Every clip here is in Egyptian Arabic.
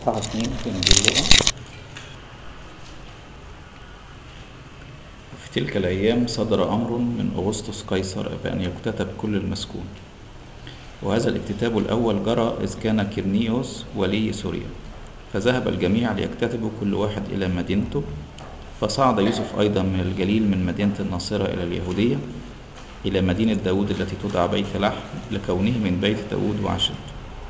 إصحاح اتنين في إنجيل لوقا في تلك الأيام صدر أمر من أغسطس قيصر بأن يكتتب كل المسكون وهذا الاكتتاب الأول جرى إذ كان كيرنيوس ولي سوريا فذهب الجميع ليكتتبوا كل واحد إلى مدينته فصعد يوسف أيضا من الجليل من مدينة الناصرة إلى اليهودية إلى مدينة داود التي تدعى بيت لحم لكونه من بيت داود وعشيرته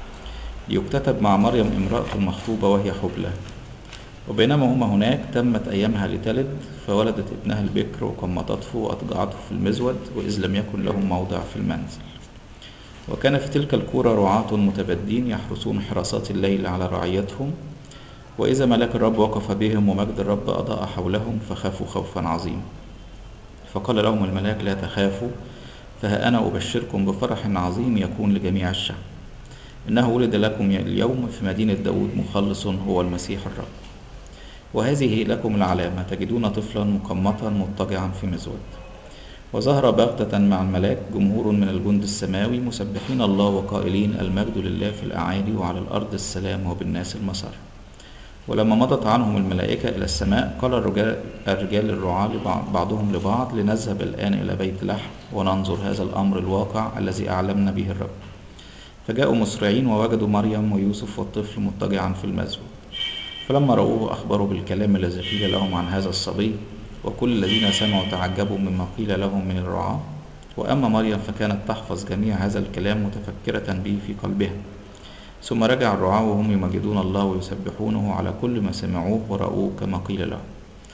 ليكتتب مع مريم امرأة المخطوبة وهي حبلى وبينما هما هناك تمت أيامها لتلد فولدت ابنها البكر وقمطته وأضجعته في المزود وإذ لم يكن لهم موضع في المنزل وكان في تلك الكورة رعاة متبدين يحرسون حراسات الليل على رعيتهم وإذا ملاك الرب وقف بهم ومجد الرب أضاء حولهم فخافوا خوفا عظيما فقال لهم الملاك لا تخافوا فها أنا أبشركم بفرح عظيم يكون لجميع الشعب إنه ولد لكم اليوم في مدينة داود مخلص هو المسيح الرب وهذه لكم العلامة تجدون طفلا مقمطا مضطجعا في مزود وظهر بغتة مع الملاك جمهور من الجند السماوي مسبحين الله وقائلين المجد لله في الأعالي وعلى الأرض السلام وبالناس المسر ولما مضت عنهم الملائكة إلى السماء قال الرجال, الرجال الرعاة بعضهم لبعض لنذهب الآن إلى بيت لحم وننظر هذا الأمر الواقع الذي أعلمنا به الرب فجاءوا مسرعين ووجدوا مريم ويوسف والطفل مضطجعا في المزود فلما رأوه أخبروا بالكلام الذي قيل لهم عن هذا الصبي وكل الذين سمعوا تعجبوا مما قيل لهم من الرعاة وأما مريم فكانت تحفظ جميع هذا الكلام متفكرة به في قلبها ثم رجع الرعاة وهم يمجدون الله ويسبحونه على كل ما سمعوه ورأوه كما قيل لهم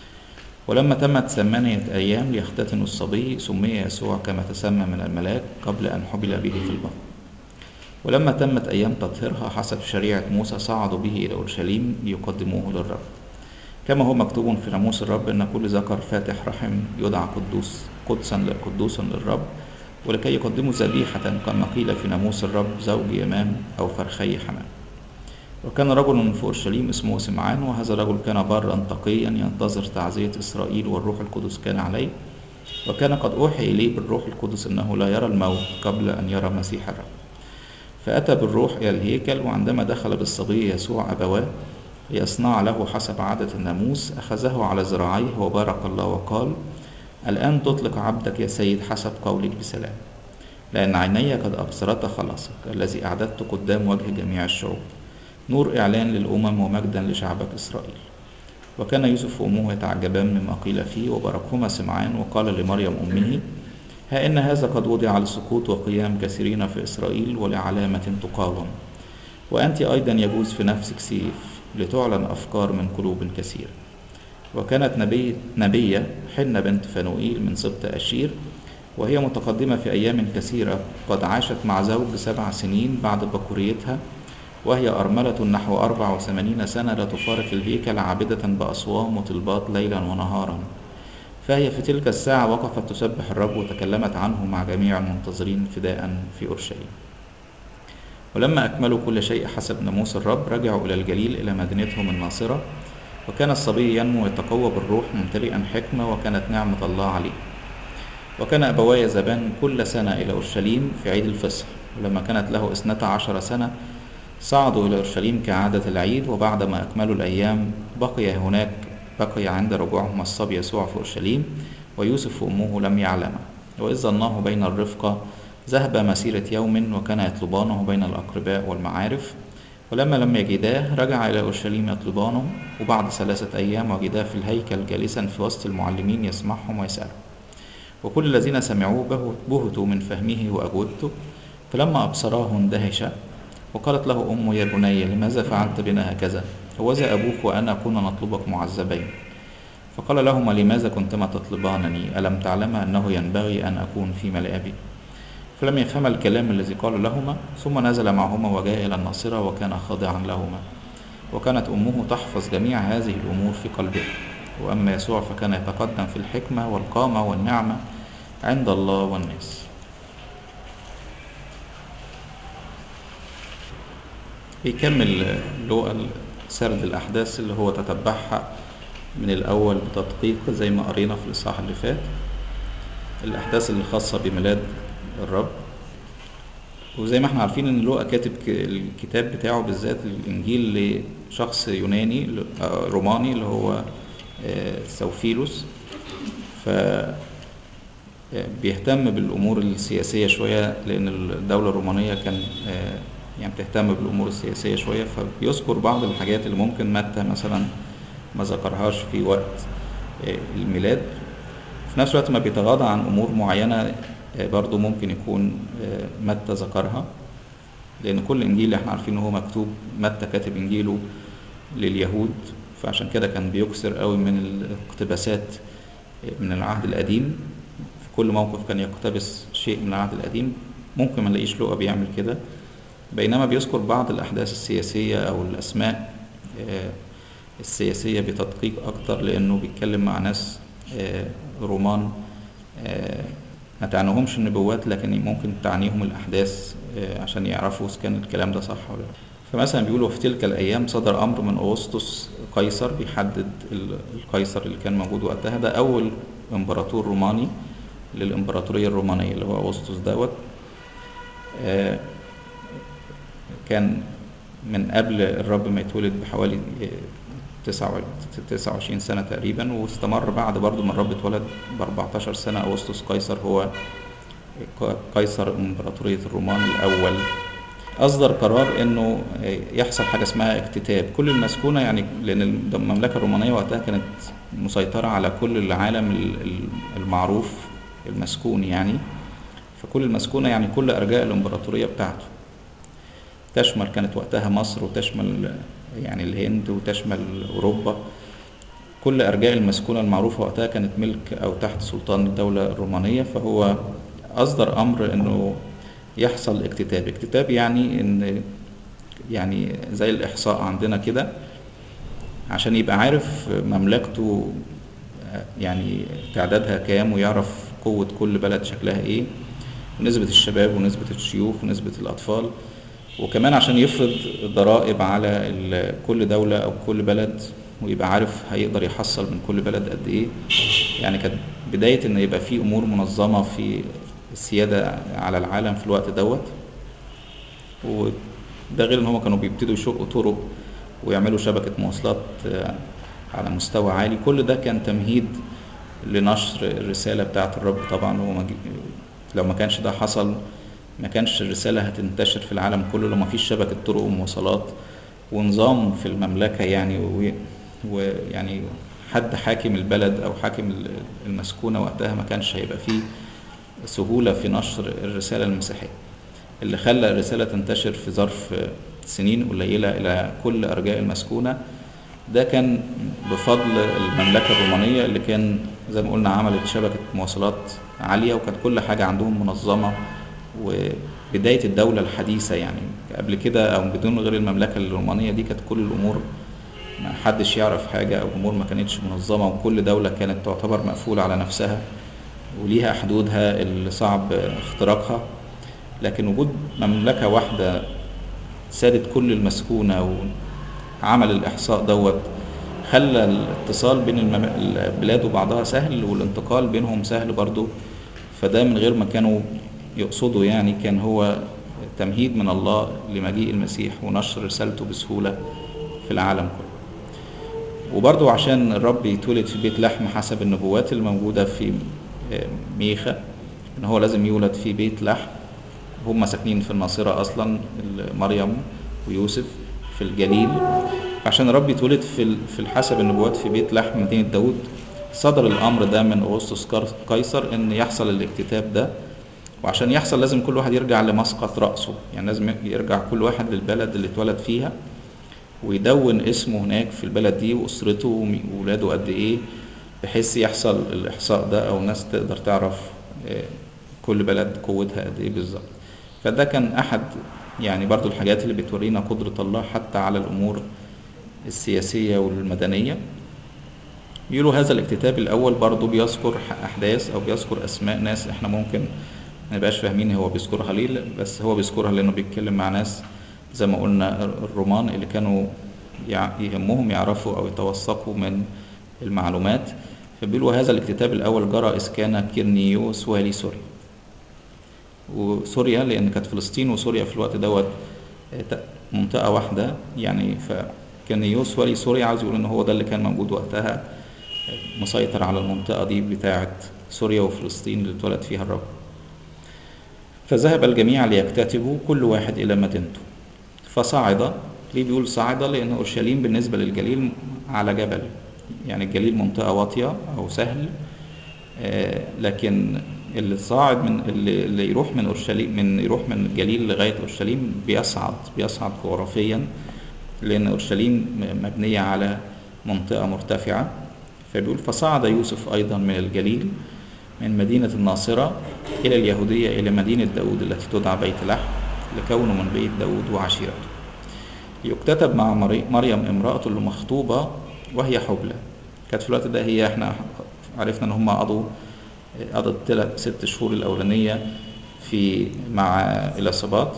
ولما تمت ثمانية أيام ليختتنوا الصبي سمي يسوع كما تسمى من الملاك قبل أن حبل به في البطن ولما تمت أيام تطهيرها حسب شريعة موسى صعدوا به إلى أورشليم ليقدموه للرب كما هو مكتوب في ناموس الرب أن كل ذكر فاتح رحم يدعى قدوس قدسا قدوسا للرب ولكي يقدموا ذبيحة كما قيل في ناموس الرب زوج يمام أو فرخي حمام وكان رجل في أورشليم اسمه سمعان وهذا الرجل كان برا تقيا ينتظر تعزية إسرائيل والروح القدس كان عليه وكان قد أوحي إليه بالروح القدس أنه لا يرى الموت قبل أن يرى مسيح الرب فأتى بالروح إلى الهيكل وعندما دخل بالصبي يسوع أبواه ليصنع له حسب عادة الناموس أخذه على ذراعيه وبارك الله وقال الآن تطلق عبدك يا سيد حسب قولك بسلام لأن عيني قد أبصرت خلاصك الذي أعددت قدام وجه جميع الشعوب نور إعلان للأمم ومجدا لشعبك إسرائيل وكان يوسف وأمه يتعجبان مما قيل فيه وباركهما سمعان وقال لمريم أمه ها إن هذا قد وضع لسقوط وقيام كثيرين في إسرائيل ولعلامة تقاوم وأنت أيضا يجوز في نفسك سيف لتعلن أفكار من قلوب كثيرة وكانت نبي نبية حنة بنت فنوئيل من سبط أشير وهي متقدمة في أيام كثيرة قد عاشت مع زوج سبع سنين بعد بكوريتها وهي أرملة نحو أربع وثمانين سنة لا تفارق الهيكل عابدة بأصوام وطلبات ليلا ونهارا فهي في تلك الساعة وقفت تسبح الرب وتكلمت عنه مع جميع المنتظرين فداء في أورشليم ولما أكملوا كل شيء حسب ناموس الرب رجعوا إلى الجليل إلى مدينتهم الناصرة وكان الصبي ينمو ويتقوى بالروح ممتلئا حكمة وكانت نعمة الله عليه وكان أبواه يذهبان كل سنة إلى أورشليم في عيد الفصح ولما كانت له اثنتا عشر سنة صعدوا إلى أورشليم كعادة العيد وبعدما أكملوا الأيام بقي هناك بقي عند رجوعهما الصبي يسوع في أورشليم ويوسف وأمه لم يعلما وإذ ظناه بين الرفقة ذهب مسيرة يوم وكان يطلبانه بين الأقرباء والمعارف ولما لم يجداه رجع إلى أورشليم يطلبانه وبعد ثلاثة أيام وجداه في الهيكل جالسا في وسط المعلمين يسمعهم ويسألهم وكل الذين سمعوه بهتوا من فهمه وأجوبته فلما أبصراه اندهش وقالت له أمه يا بني لماذا فعلت بنا هكذا هوذا أبوك وأنا كنا نطلبك معذبين فقال لهما لماذا كنتما تطلبانني ألم تعلما أنه ينبغي أن أكون في ملء أبي فلم يفهم الكلام الذي قال لهما ثم نزل معهما وجاء إلى الناصرة وكان خاضعا لهما وكانت أمه تحفظ جميع هذه الأمور في قلبها وأما يسوع فكان يتقدم في الحكمة والقامة والنعمة عند الله والناس بيكمل لوقا سرد الأحداث اللي هو تتبعها من الأول بتدقيق زي ما قرينا في الإصحاح اللي فات الأحداث اللي خاصة بميلاد الرب وزي ما احنا عارفين ان لوقا كاتب الكتاب بتاعه بالذات الانجيل شخص يوناني آه، روماني اللي هو آه، سوفيلوس ف بيهتم بالامور السياسيه شويه لان الدوله الرومانيه كان آه، يعني بتهتم بالامور السياسيه شويه فبيذكر بعض الحاجات اللي ممكن متى مثلا ما ذكرهاش في وقت آه، الميلاد في نفس الوقت ما بيتغاضى عن امور معينه آه، برضو ممكن يكون آه، متى ذكرها لان كل انجيل اللي احنا عارفين ان هو مكتوب متى كاتب انجيله لليهود فعشان كده كان بيكثر قوي من الاقتباسات من العهد القديم في كل موقف كان يقتبس شيء من العهد القديم ممكن ما نلاقيش لقى بيعمل كده بينما بيذكر بعض الاحداث السياسيه او الاسماء آه، السياسيه بتدقيق اكتر لانه بيتكلم مع ناس آه، رومان آه، ما تعنيهمش النبوات لكن ممكن تعنيهم الأحداث آه، عشان يعرفوا إذا كان الكلام ده صح ولا لا فمثلا بيقولوا في تلك الأيام صدر أمر من أغسطس قيصر بيحدد ال- القيصر اللي كان موجود وقتها ده أول إمبراطور روماني للإمبراطورية الرومانية اللي هو أغسطس دوت آه، كان من قبل الرب ما يتولد بحوالي تسعة وعشرين سنة تقريبا واستمر بعد برضو ما الرب اتولد ب 14 سنة أغسطس قيصر هو قيصر إمبراطورية الرومان الأول أصدر قرار إنه يحصل حاجة اسمها اكتتاب كل المسكونة يعني لأن المملكة الرومانية وقتها كانت مسيطرة على كل العالم ال- ال- المعروف المسكون يعني فكل المسكونة يعني كل أرجاء الإمبراطورية بتاعته تشمل كانت وقتها مصر وتشمل يعني الهند وتشمل أوروبا كل أرجاء المسكونة المعروفة وقتها كانت ملك أو تحت سلطان الدولة الرومانية فهو أصدر أمر إنه يحصل اكتتاب اكتتاب يعني إن يعني زي الإحصاء عندنا كده عشان يبقى عارف مملكته يعني تعدادها كام ويعرف قوة كل بلد شكلها إيه ونسبة الشباب ونسبة الشيوخ ونسبة الأطفال وكمان عشان يفرض ضرائب على ال- كل دولة أو كل بلد ويبقى عارف هيقدر يحصل من كل بلد قد إيه يعني كانت بداية إن يبقى في أمور منظمة في السيادة على العالم في الوقت دوت وده غير إن هما كانوا بيبتدوا يشقوا طرق ويعملوا شبكة مواصلات آه، على مستوى عالي كل ده كان تمهيد لنشر الرسالة بتاعة الرب طبعا هو ما جي- لو ما كانش ده حصل ما كانش الرسالة هتنتشر في العالم كله لو ما فيش شبكة طرق ومواصلات ونظام في المملكة يعني و- ويعني حد حاكم البلد أو حاكم ال- المسكونة وقتها ما كانش هيبقى فيه سهولة في نشر الرسالة المسيحية اللي خلى الرسالة تنتشر في ظرف سنين قليلة إلى كل أرجاء المسكونة ده كان بفضل المملكة الرومانية اللي كان زي ما قلنا عملت شبكة مواصلات عالية وكانت كل حاجة عندهم منظمة وبداية الدولة الحديثة يعني قبل كده أو بدون غير المملكة الرومانية دي كانت كل الأمور ما حدش يعرف حاجة أو الأمور ما كانتش منظمة وكل دولة كانت تعتبر مقفولة على نفسها وليها حدودها اللي صعب اختراقها لكن وجود مملكة واحدة سادت كل المسكونة وعمل الإحصاء دوت خلى الاتصال بين المم- البلاد وبعضها سهل والانتقال بينهم سهل برضو فده من غير ما كانوا يقصدوا يعني كان هو تمهيد من الله لمجيء المسيح ونشر رسالته بسهولة في العالم كله وبرضو عشان الرب يتولد في بيت لحم حسب النبوات الموجودة في ميخا ان هو لازم يولد في بيت لحم هم ساكنين في الناصرة اصلا مريم ويوسف في الجليل عشان الرب يتولد في ال- في حسب النبوات في بيت لحم مدينة داود صدر الامر ده من اغسطس قر- قيصر ان يحصل الاكتتاب ده وعشان يحصل لازم كل واحد يرجع لمسقط رأسه يعني لازم يرجع كل واحد للبلد اللي اتولد فيها ويدون اسمه هناك في البلد دي واسرته وولاده قد ايه بحيث يحصل الاحصاء ده او الناس تقدر تعرف آه، كل بلد قوتها قد ايه بالظبط فده كان احد يعني برضو الحاجات اللي بتورينا قدرة الله حتى على الامور السياسية والمدنية يقولوا هذا الاكتتاب الاول برضو بيذكر احداث او بيذكر اسماء ناس احنا ممكن ما نبقاش فاهمين هو بيذكرها ليه بس هو بيذكرها لانه بيتكلم مع ناس زي ما قلنا الرومان اللي كانوا يع- يهمهم يعرفوا او يتوثقوا من المعلومات فبيقولوا هذا الاكتتاب الاول جرى اذ كان كيرنيوس والي سوريا وسوريا لان كانت فلسطين وسوريا في الوقت دوت ت- منطقه واحده يعني ف كنيوس ولي سوريا عاوز يقول ان هو ده اللي كان موجود وقتها مسيطر على المنطقة دي بتاعة سوريا وفلسطين اللي اتولد فيها الرب فذهب الجميع ليكتتبوا كل واحد إلى مدينته فصعد ليه بيقول صعد لأن أورشليم بالنسبة للجليل على جبل يعني الجليل منطقة واطية أو سهل آه، لكن اللي صاعد من اللي اللي يروح من اورشليم من يروح من الجليل لغايه اورشليم بيصعد بيصعد جغرافيا لان اورشليم م- مبنيه على منطقه مرتفعه فبيقول فصعد يوسف ايضا من الجليل من مدينه الناصره الى اليهوديه الى مدينه داود التي تدعى بيت لحم لكونه من بيت داود وعشيرته يكتتب مع مري- مريم امرأة المخطوبة وهي حبلى كانت في الوقت ده هي احنا عرفنا ان هم قضوا قضت تلات ست شهور الأولانية في مع اليصابات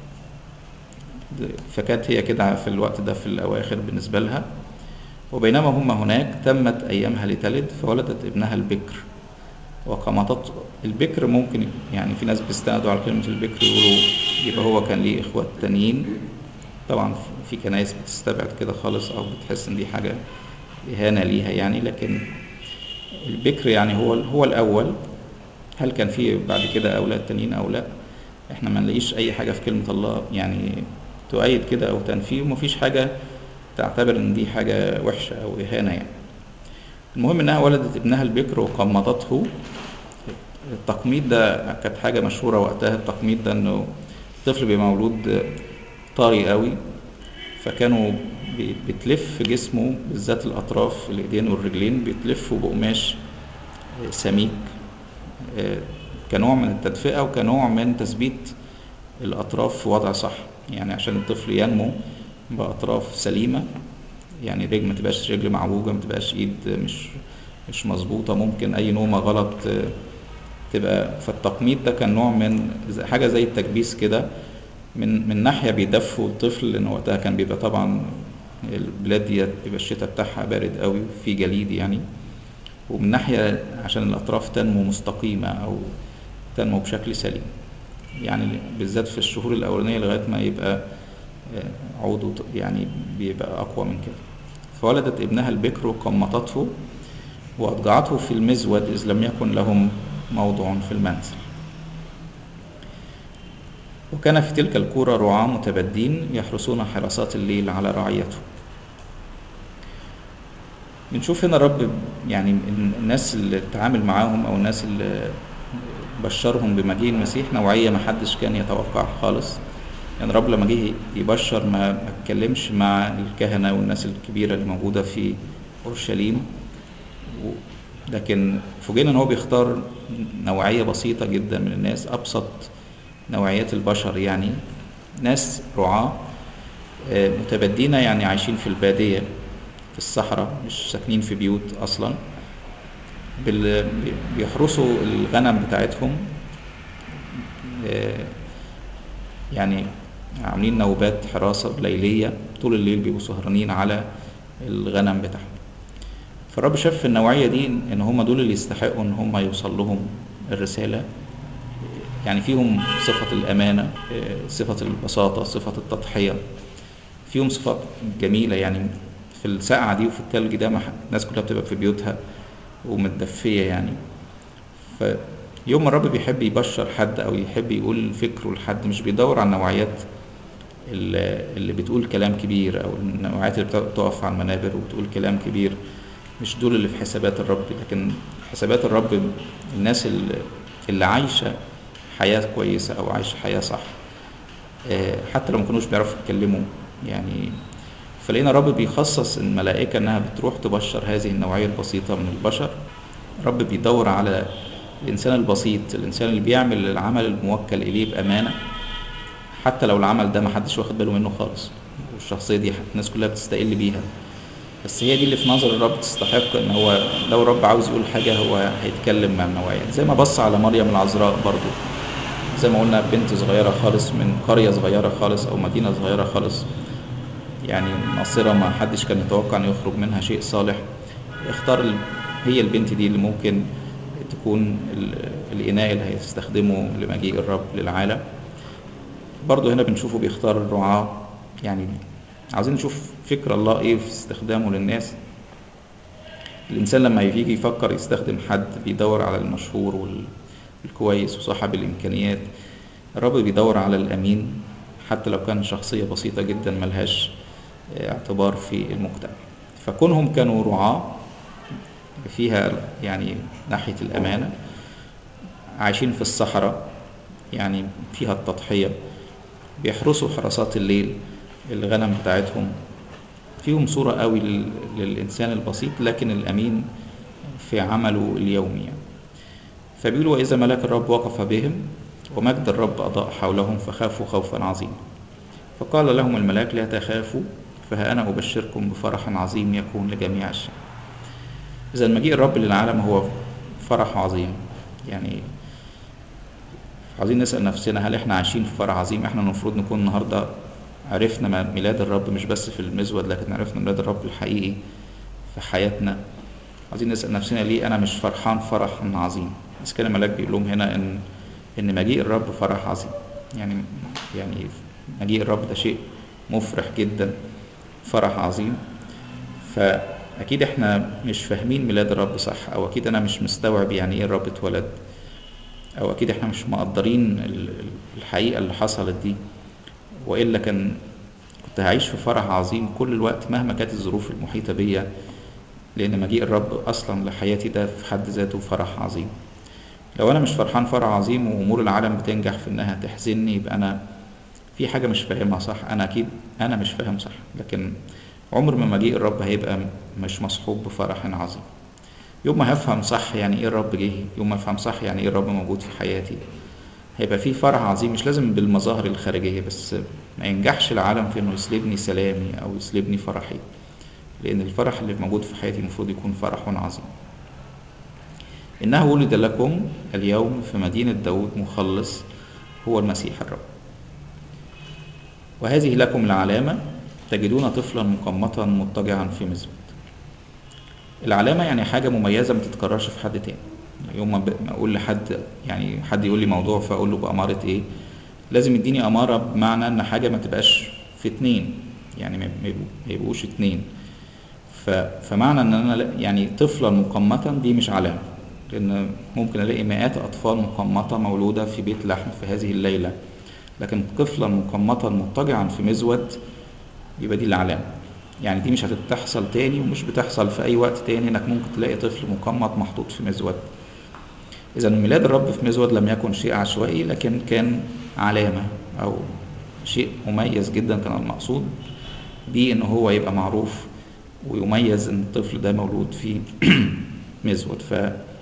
فكانت هي كده في الوقت ده في الأواخر بالنسبة لها وبينما هم هناك تمت أيامها لتلد فولدت ابنها البكر وقمطت البكر ممكن يعني في ناس بيستندوا على كلمة البكر يقولوا يبقى هو كان ليه إخوات تانيين طبعا في كنايس بتستبعد كده خالص أو بتحس إن دي حاجة إهانة ليها يعني لكن البكر يعني هو هو الأول هل كان في بعد كده أولاد تانيين أو لا احنا ما نلاقيش أي حاجة في كلمة الله يعني تؤيد كده أو تنفيه ومفيش حاجة تعتبر إن دي حاجة وحشة أو إهانة يعني المهم إنها ولدت ابنها البكر وقمضته التقميط ده كانت حاجة مشهورة وقتها التقميط ده إنه الطفل بيبقى مولود طري قوي فكانوا بي- بتلف جسمه بالذات الأطراف الإيدين والرجلين بيتلفوا بقماش آه، سميك آه، كنوع من التدفئة وكنوع من تثبيت الأطراف في وضع صح يعني عشان الطفل ينمو بأطراف سليمة يعني رجل ما تبقاش رجل معوجة ما تبقاش إيد مش مش مظبوطة ممكن أي نومة غلط آه، تبقى فالتقميط ده كان نوع من زي- حاجة زي التكبيس كده من من ناحية بيدفوا الطفل لأن وقتها كان بيبقى طبعا البلاد دي بيبقى الشتاء بتاعها بارد قوي وفي جليد يعني ومن ناحية عشان الأطراف تنمو مستقيمة أو تنمو بشكل سليم يعني بالذات في الشهور الأولانية لغاية ما يبقى آه، عوده ط- يعني بيبقى أقوى من كده فولدت ابنها البكر وقمطته وأضجعته في المزود إذ لم يكن لهم موضع في المنزل وكان في تلك القرى رعاة متبدين يحرسون حراسات الليل على رعيته بنشوف هنا الرب يعني الناس اللي اتعامل معاهم او الناس اللي بشرهم بمجيء المسيح نوعيه ما حدش كان يتوقعها خالص يعني الرب لما جه يبشر ما ما اتكلمش مع الكهنه والناس الكبيره اللي موجوده في اورشليم و- لكن فوجئنا ان هو بيختار نوعيه بسيطه جدا من الناس ابسط نوعيات البشر يعني ناس رعاه آه، متبدين يعني عايشين في الباديه في الصحراء مش ساكنين في بيوت اصلا بال- بيحرسوا الغنم بتاعتهم آه، يعني عاملين نوبات حراسة ليلية طول الليل بيبقوا سهرانين على الغنم بتاعهم فالرب شاف في النوعية دي ان هم دول اللي يستحقوا ان هم يوصل لهم الرسالة يعني فيهم صفة الأمانة آه، صفة البساطة صفة التضحية فيهم صفات جميلة يعني في السقعة دي وفي التلج ده ما ح- الناس كلها بتبقى في بيوتها ومتدفية يعني فيوم ما الرب بيحب يبشر حد أو يحب يقول فكره لحد مش بيدور على النوعيات اللي اللي بتقول كلام كبير أو النوعيات اللي بتق- بتقف على المنابر وبتقول كلام كبير مش دول اللي في حسابات الرب لكن حسابات الرب الناس اللي, اللي عايشة حياة كويسة أو عايشة حياة صح آه، حتى لو ما كانوش بيعرفوا يتكلموا يعني فلقينا الرب بيخصص الملائكة إنها بتروح تبشر هذه النوعية البسيطة من البشر الرب بيدور على الإنسان البسيط الإنسان اللي بيعمل العمل الموكل إليه بأمانة حتى لو العمل ده محدش واخد باله منه خالص والشخصية دي الناس كلها بتستقل بيها بس هي دي اللي في نظر الرب تستحق ان هو لو الرب عاوز يقول حاجة هو هيتكلم مع النوعية زي ما بص على مريم العذراء برضو زي ما قلنا بنت صغيرة خالص من قرية صغيرة خالص أو مدينة صغيرة خالص يعني ناصرة ما حدش كان يتوقع أن يخرج منها شيء صالح اختار ال- هي البنت دي اللي ممكن تكون ال- الإناء اللي هيستخدمه لمجيء الرب للعالم برضو هنا بنشوفه بيختار الرعاة يعني عاوزين نشوف فكر الله ايه في استخدامه للناس الانسان لما يجي يفكر يستخدم حد بيدور على المشهور والكويس وصاحب الامكانيات الرب بيدور على الامين حتى لو كان شخصية بسيطة جدا ملهاش اعتبار في المجتمع فكونهم كانوا رعاة فيها يعني ناحية الأمانة عايشين في الصحراء يعني فيها التضحية بيحرسوا حراسات الليل الغنم بتاعتهم فيهم صورة قوي للإنسان البسيط لكن الأمين في عمله اليومي يعني. فبيقولوا وإذا ملاك الرب وقف بهم ومجد الرب أضاء حولهم فخافوا خوفا عظيما فقال لهم الملاك لا تخافوا فها أنا أبشركم بفرح عظيم يكون لجميع الشعب إذا مجيء الرب للعالم هو فرح عظيم يعني عايزين نسأل نفسنا هل احنا عايشين في فرح عظيم احنا المفروض نكون النهاردة عرفنا ميلاد الرب مش بس في المزود لكن عرفنا ميلاد الرب الحقيقي في حياتنا عايزين نسأل نفسنا ليه أنا مش فرحان فرح عظيم بس كان الملاك بيقول لهم هنا إن إن مجيء الرب فرح عظيم يعني يعني مجيء الرب ده شيء مفرح جدا فرح عظيم فأكيد احنا مش فاهمين ميلاد الرب صح أو أكيد أنا مش مستوعب يعني إيه الرب اتولد أو أكيد احنا مش مقدرين الحقيقة اللي حصلت دي وإلا كان كنت هعيش في فرح عظيم كل الوقت مهما كانت الظروف المحيطة بيا لأن مجيء الرب أصلا لحياتي ده في حد ذاته فرح عظيم لو أنا مش فرحان فرح عظيم وأمور العالم بتنجح في إنها تحزنني يبقى أنا في حاجة مش فاهمها صح أنا أكيد أنا مش فاهم صح لكن عمر ما مجيء الرب هيبقى مش مصحوب بفرح عظيم يوم ما هفهم صح يعني ايه الرب جه يوم ما افهم صح يعني ايه الرب موجود في حياتي هيبقى في فرح عظيم مش لازم بالمظاهر الخارجية بس ما ينجحش العالم في انه يسلبني سلامي او يسلبني فرحي لان الفرح اللي موجود في حياتي المفروض يكون فرح عظيم انه ولد لكم اليوم في مدينة داود مخلص هو المسيح الرب وهذه لكم العلامة تجدون طفلا مقمطا مضطجعا في مزبط العلامة يعني حاجة مميزة ما تتكررش في حد تاني يوم ما اقول لحد يعني حد يقول لي موضوع فاقول له بأمارة ايه لازم يديني أمارة بمعنى ان حاجة ما تبقاش في اتنين يعني ما يبقوش اتنين فمعنى ان انا يعني طفلا مقمطا دي مش علامة لان ممكن الاقي مئات اطفال مقمطة مولودة في بيت لحم في هذه الليلة لكن طفلا مقمطا مضطجعا في مزود يبقى دي العلامة يعني دي مش هتحصل تاني ومش بتحصل في اي وقت تاني انك ممكن تلاقي طفل مقمط محطوط في مزود اذا ميلاد الرب في مزود لم يكن شيء عشوائي لكن كان علامة او شيء مميز جدا كان المقصود بيه ان هو يبقى معروف ويميز ان الطفل ده مولود في مزود ف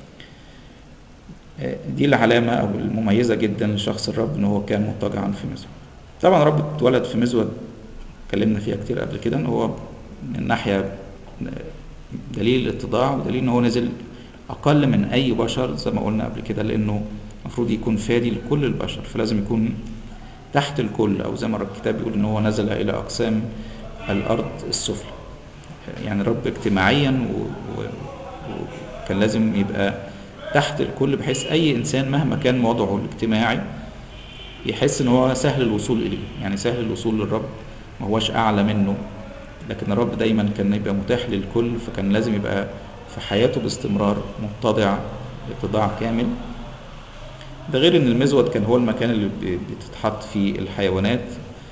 دي العلامة أو المميزة جدا لشخص الرب إن هو كان مضطجعا في مزود. طبعا الرب اتولد في مزود اتكلمنا فيها كتير قبل كده إن هو من ناحية دليل الاتضاع ودليل إن هو نزل أقل من أي بشر زي ما قلنا قبل كده لأنه المفروض يكون فادي لكل البشر فلازم يكون تحت الكل أو زي ما الكتاب بيقول إن هو نزل إلى أقسام الأرض السفلى. يعني الرب اجتماعيا وكان لازم يبقى تحت الكل بحيث اي انسان مهما كان وضعه الاجتماعي يحس ان هو سهل الوصول اليه يعني سهل الوصول للرب ما هوش اعلى منه لكن الرب دايما كان يبقى متاح للكل فكان لازم يبقى في حياته باستمرار متضع اتضاع كامل ده غير ان المزود كان هو المكان اللي بتتحط فيه الحيوانات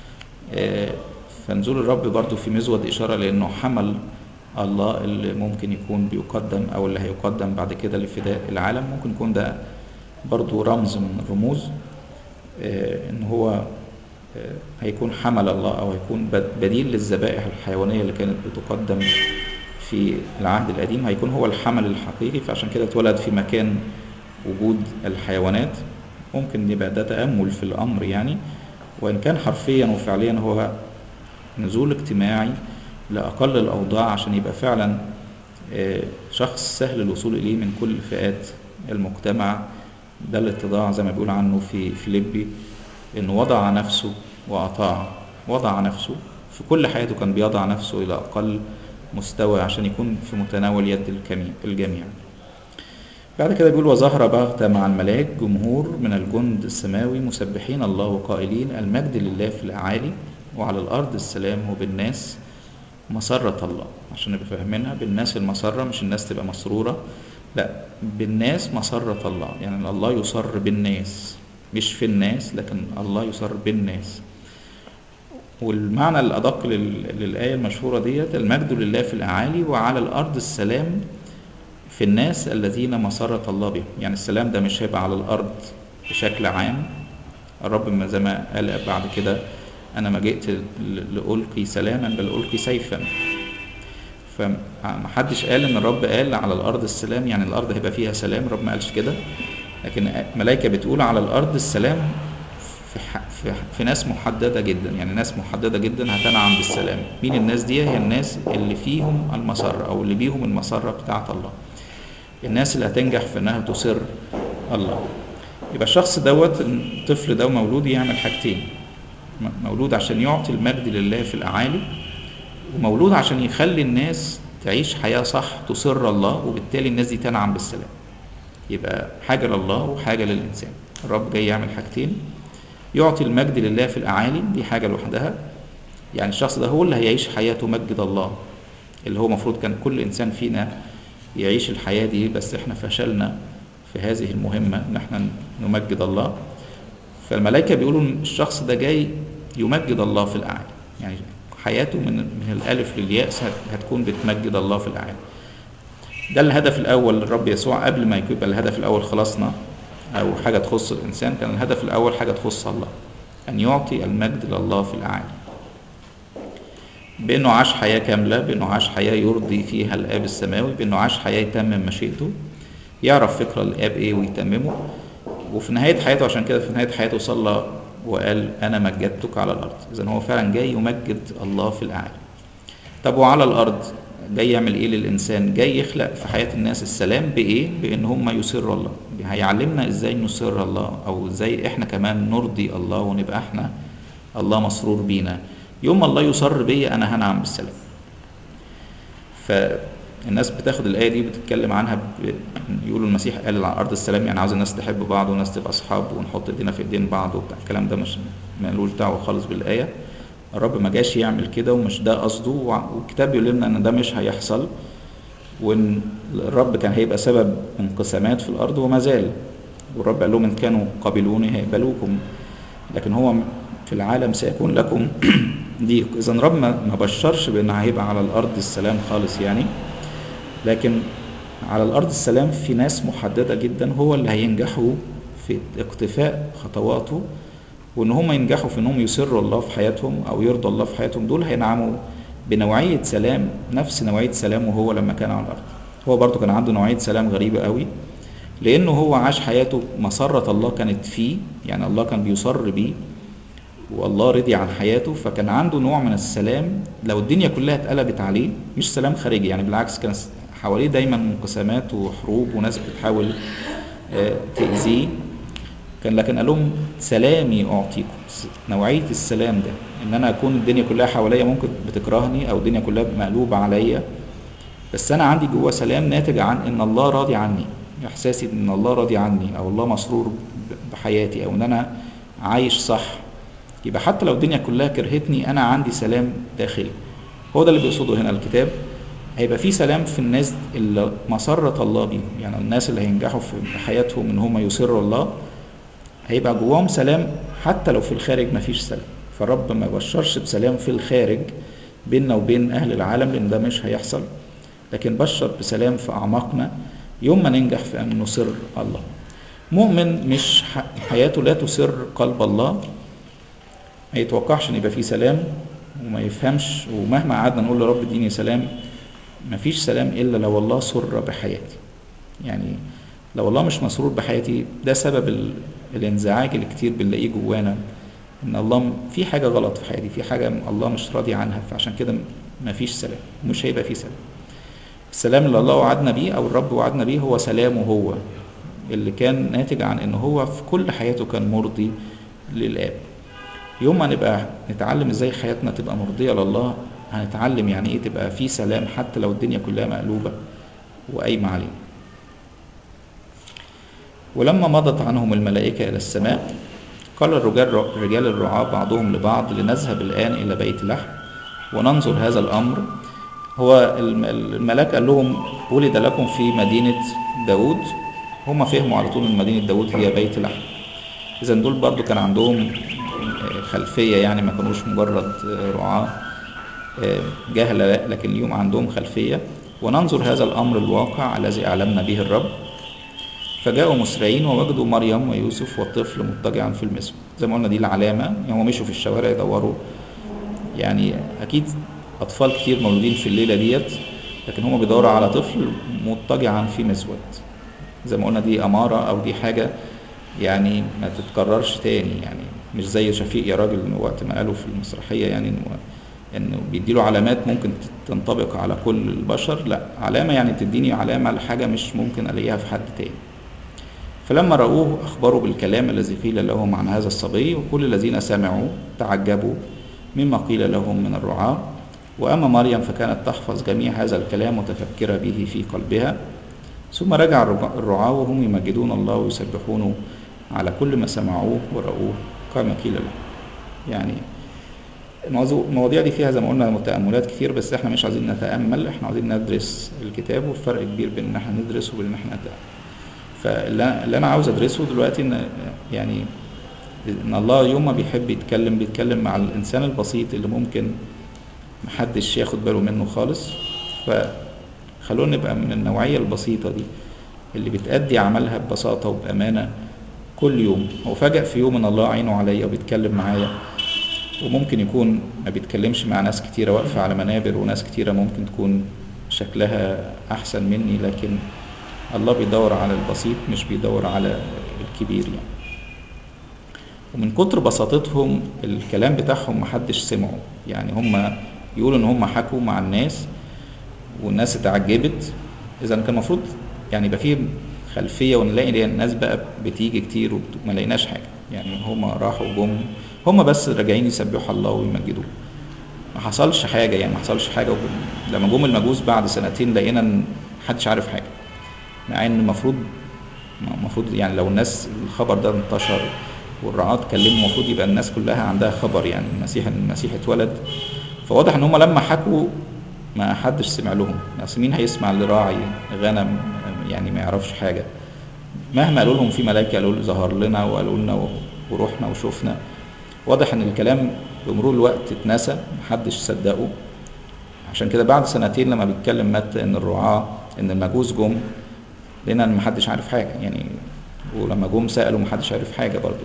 فنزول الرب برضو في مزود اشاره لانه حمل الله اللي ممكن يكون بيقدم او اللي هيقدم بعد كده لفداء العالم ممكن يكون ده برضو رمز من الرموز ان هو هيكون حمل الله او هيكون بديل للذبائح الحيوانيه اللي كانت بتقدم في العهد القديم هيكون هو الحمل الحقيقي فعشان كده اتولد في مكان وجود الحيوانات ممكن يبقى ده تامل في الامر يعني وان كان حرفيا وفعليا هو نزول اجتماعي لأقل الأوضاع عشان يبقى فعلا شخص سهل الوصول إليه من كل فئات المجتمع ده الاتضاع زي ما بيقول عنه في فيليبي إنه وضع نفسه وأطاع وضع نفسه في كل حياته كان بيضع نفسه إلى أقل مستوى عشان يكون في متناول يد الجميع بعد كده بيقول وظهر بغتة مع الملاك جمهور من الجند السماوي مسبحين الله وقائلين المجد لله في الأعالي وعلى الأرض السلام وبالناس مسرة الله عشان نبقى فاهمينها بالناس المسرة مش الناس تبقى مسرورة لا بالناس مسرة الله يعني الله يسر بالناس مش في الناس لكن الله يسر بالناس والمعنى الأدق لل- للآية المشهورة ديت المجد لله في الأعالي وعلى الأرض السلام في الناس الذين مسرة الله بهم يعني السلام ده مش هيبقى على الأرض بشكل عام الرب ما زي ما قال بعد كده أنا ما جئت ل- لألقي سلاما بل ألقي سيفا فمحدش قال ان الرب قال على الارض السلام يعني الارض هيبقى فيها سلام الرب ما قالش كده لكن ملائكه بتقول على الارض السلام في, ح... في, في ناس محدده جدا يعني ناس محدده جدا هتنعم بالسلام مين الناس دي هي الناس اللي فيهم المسره او اللي بيهم المسره بتاعه الله الناس اللي هتنجح في انها تسر الله يبقى الشخص دوت الطفل ده مولود يعمل حاجتين م- مولود عشان يعطي المجد لله في الاعالي ومولود عشان يخلي الناس تعيش حياة صح تسر الله وبالتالي الناس دي تنعم بالسلام يبقى حاجة لله وحاجة للإنسان الرب جاي يعمل حاجتين يعطي المجد لله في الأعالي دي حاجة لوحدها يعني الشخص ده هو اللي هيعيش حياة تمجد الله اللي هو المفروض كان كل إنسان فينا يعيش الحياة دي بس احنا فشلنا في هذه المهمة ان احنا نمجد الله فالملائكة بيقولوا ان الشخص ده جاي يمجد الله في الأعالي يعني حياته من من الألف للياء هت- هتكون بتمجد الله في الأعالي ده الهدف الأول للرب يسوع قبل ما يبقى الهدف الأول خلاصنا أو حاجة تخص الإنسان كان الهدف الأول حاجة تخص الله أن يعطي المجد لله في الأعالي بأنه عاش حياة كاملة بأنه عاش حياة يرضي فيها الآب السماوي بأنه عاش حياة يتمم مشيئته يعرف فكرة الآب إيه ويتممه وفي نهاية حياته عشان كده في نهاية حياته صلى وقال أنا مجدتك على الأرض إذا هو فعلا جاي يمجد الله في الأعالي طب وعلى الأرض جاي يعمل إيه للإنسان جاي يخلق في حياة الناس السلام بإيه بإن هم يسروا الله هيعلمنا إزاي نسر الله أو إزاي إحنا كمان نرضي الله ونبقى إحنا الله مسرور بينا يوم ما الله يسر بيا أنا هنعم بالسلام فالناس بتاخد الآية دي بتتكلم عنها ب... يقولوا المسيح قال على أرض السلام يعني عاوز الناس تحب بعض والناس تبقى أصحاب ونحط إيدينا في إيدين بعض وبتاع الكلام ده مش ملوش دعوة خالص بالآية الرب ما جاش يعمل كده ومش ده قصده وع- والكتاب بيقول لنا إن ده مش هيحصل وإن الرب كان هيبقى سبب انقسامات في الأرض وما زال والرب قال لهم إن كانوا قبلوني هيقبلوكم لكن هو في العالم سيكون لكم ضيق إذا الرب ما ما بشرش بأن هيبقى على الأرض السلام خالص يعني لكن على الأرض السلام في ناس محددة جدا هو اللي هينجحوا في اقتفاء خطواته وإن هم ينجحوا في إنهم يسروا الله في حياتهم أو يرضوا الله في حياتهم دول هينعموا بنوعية سلام نفس نوعية سلامه هو لما كان على الأرض هو برضو كان عنده نوعية سلام غريبة قوي لأنه هو عاش حياته مسرة الله كانت فيه يعني الله كان بيصر بيه والله رضي عن حياته فكان عنده نوع من السلام لو الدنيا كلها اتقلبت عليه مش سلام خارجي يعني بالعكس كان حواليه دايما انقسامات وحروب وناس بتحاول آه، تأذيه كان لكن قال لهم سلامي أعطيكم نوعية السلام ده إن أنا أكون الدنيا كلها حواليا ممكن بتكرهني أو الدنيا كلها مقلوبة عليا بس أنا عندي جوا سلام ناتج عن إن الله راضي عني إحساسي إن الله راضي عني أو الله مسرور بحياتي أو إن أنا عايش صح يبقى حتى لو الدنيا كلها كرهتني أنا عندي سلام داخلي هو ده اللي بيقصده هنا الكتاب هيبقى في سلام في الناس اللي مسرة الله بيهم يعني الناس اللي هينجحوا في حياتهم ان هم يسروا الله هيبقى جواهم سلام حتى لو في الخارج مفيش سلام فالرب ما بشرش بسلام في الخارج بيننا وبين اهل العالم لان ده مش هيحصل لكن بشر بسلام في اعماقنا يوم ما ننجح في ان نسر الله مؤمن مش حياته لا تسر قلب الله ما يتوقعش ان يبقى فيه سلام وما يفهمش ومهما قعدنا نقول لرب اديني سلام مفيش سلام الا لو الله سر بحياتي يعني لو الله مش مسرور بحياتي ده سبب ال... الانزعاج اللي كتير بنلاقيه جوانا ان الله في حاجه غلط في حياتي في حاجه الله مش راضي عنها فعشان كده مفيش سلام مش هيبقى فيه سلام السلام اللي الله وعدنا بيه او الرب وعدنا بيه هو سلامه هو اللي كان ناتج عن ان هو في كل حياته كان مرضي للاب يوم ما نبقى نتعلم ازاي حياتنا تبقى مرضيه لله هنتعلم يعني ايه تبقى في سلام حتى لو الدنيا كلها مقلوبه وقايمه عليه ولما مضت عنهم الملائكه الى السماء قال الرجال رجال الرعاة بعضهم لبعض لنذهب الآن إلى بيت لحم وننظر هذا الأمر هو الم- الملاك قال لهم ولد لكم في مدينة داود هم فهموا على طول ان مدينة داود هي بيت لحم إذا دول برضو كان عندهم آه، خلفية يعني ما كانوش مجرد آه، رعاة آه، جهلة لا، لكن اليوم عندهم خلفية وننظر هذا الأمر الواقع الذي أعلمنا به الرب فجاءوا مسرعين ووجدوا مريم ويوسف والطفل مضطجعا في المسبح زي ما قلنا دي العلامة يعني هم مشوا في الشوارع يدوروا يعني أكيد أطفال كتير مولودين في الليلة ديت لكن هم بيدوروا على طفل مضطجعا في مسود زي ما قلنا دي أمارة أو دي حاجة يعني ما تتكررش تاني يعني مش زي شفيق يا راجل وقت ما قالوا في المسرحية يعني إنه انه بيديله علامات ممكن تنطبق على كل البشر لا علامة يعني تديني علامة لحاجة مش ممكن الاقيها في حد تاني فلما رأوه أخبروا بالكلام الذي قيل لهم عن هذا الصبي وكل الذين سمعوا تعجبوا مما قيل لهم من الرعاة وأما مريم فكانت تحفظ جميع هذا الكلام متفكرة به في قلبها ثم رجع الرب- الرعاة وهم يمجدون الله ويسبحونه على كل ما سمعوه ورأوه كما قيل لهم يعني الموضوع- المواضيع دي فيها زي ما قلنا تأملات كتير بس احنا مش عايزين نتأمل احنا عايزين ندرس الكتاب والفرق كبير بين ان احنا ندرس وبين ان احنا نتأمل فاللي اللي انا عاوز ادرسه دلوقتي ان يعني ان الله يوم ما بيحب يتكلم بيتكلم مع الانسان البسيط اللي ممكن محدش ياخد باله منه خالص فخلونا نبقى من النوعية البسيطة دي اللي بتأدي عملها ببساطة وبأمانة كل يوم هو فجأة في يوم ان الله عينه عليا وبيتكلم معايا وممكن يكون ما بيتكلمش مع ناس كتيرة واقفة على منابر وناس كتيرة ممكن تكون شكلها أحسن مني لكن الله بيدور على البسيط مش بيدور على الكبير يعني ومن كتر بساطتهم الكلام بتاعهم محدش سمعه يعني هم يقولوا ان هم حكوا مع الناس والناس اتعجبت اذا كان المفروض يعني يبقى فيه خلفيه ونلاقي الناس بقى بتيجي كتير وما لقيناش حاجه يعني هم راحوا جم هم بس راجعين يسبحوا الله ويمجدوه ما حصلش حاجه يعني ما حصلش حاجه وب- لما جم المجوس بعد سنتين لقينا ان محدش عارف حاجه مع ان المفروض المفروض يعني لو الناس الخبر ده انتشر والرعاة اتكلموا المفروض يبقى الناس كلها عندها خبر يعني المسيح ان المسيح اتولد فواضح ان هم لما حكوا ما حدش سمع لهم اصل مين هيسمع لراعي غنم يعني ما يعرفش حاجه مهما قالوا لهم في ملائكه قالوا له ظهر لنا وقالوا لنا ورحنا وشفنا واضح ان الكلام بمرور الوقت اتنسى محدش صدقه عشان كده بعد سنتين لما بيتكلم متى ان الرعاة ان المجوس جم لقينا ان محدش عارف حاجه يعني ولما جم سالوا محدش عارف حاجه برضو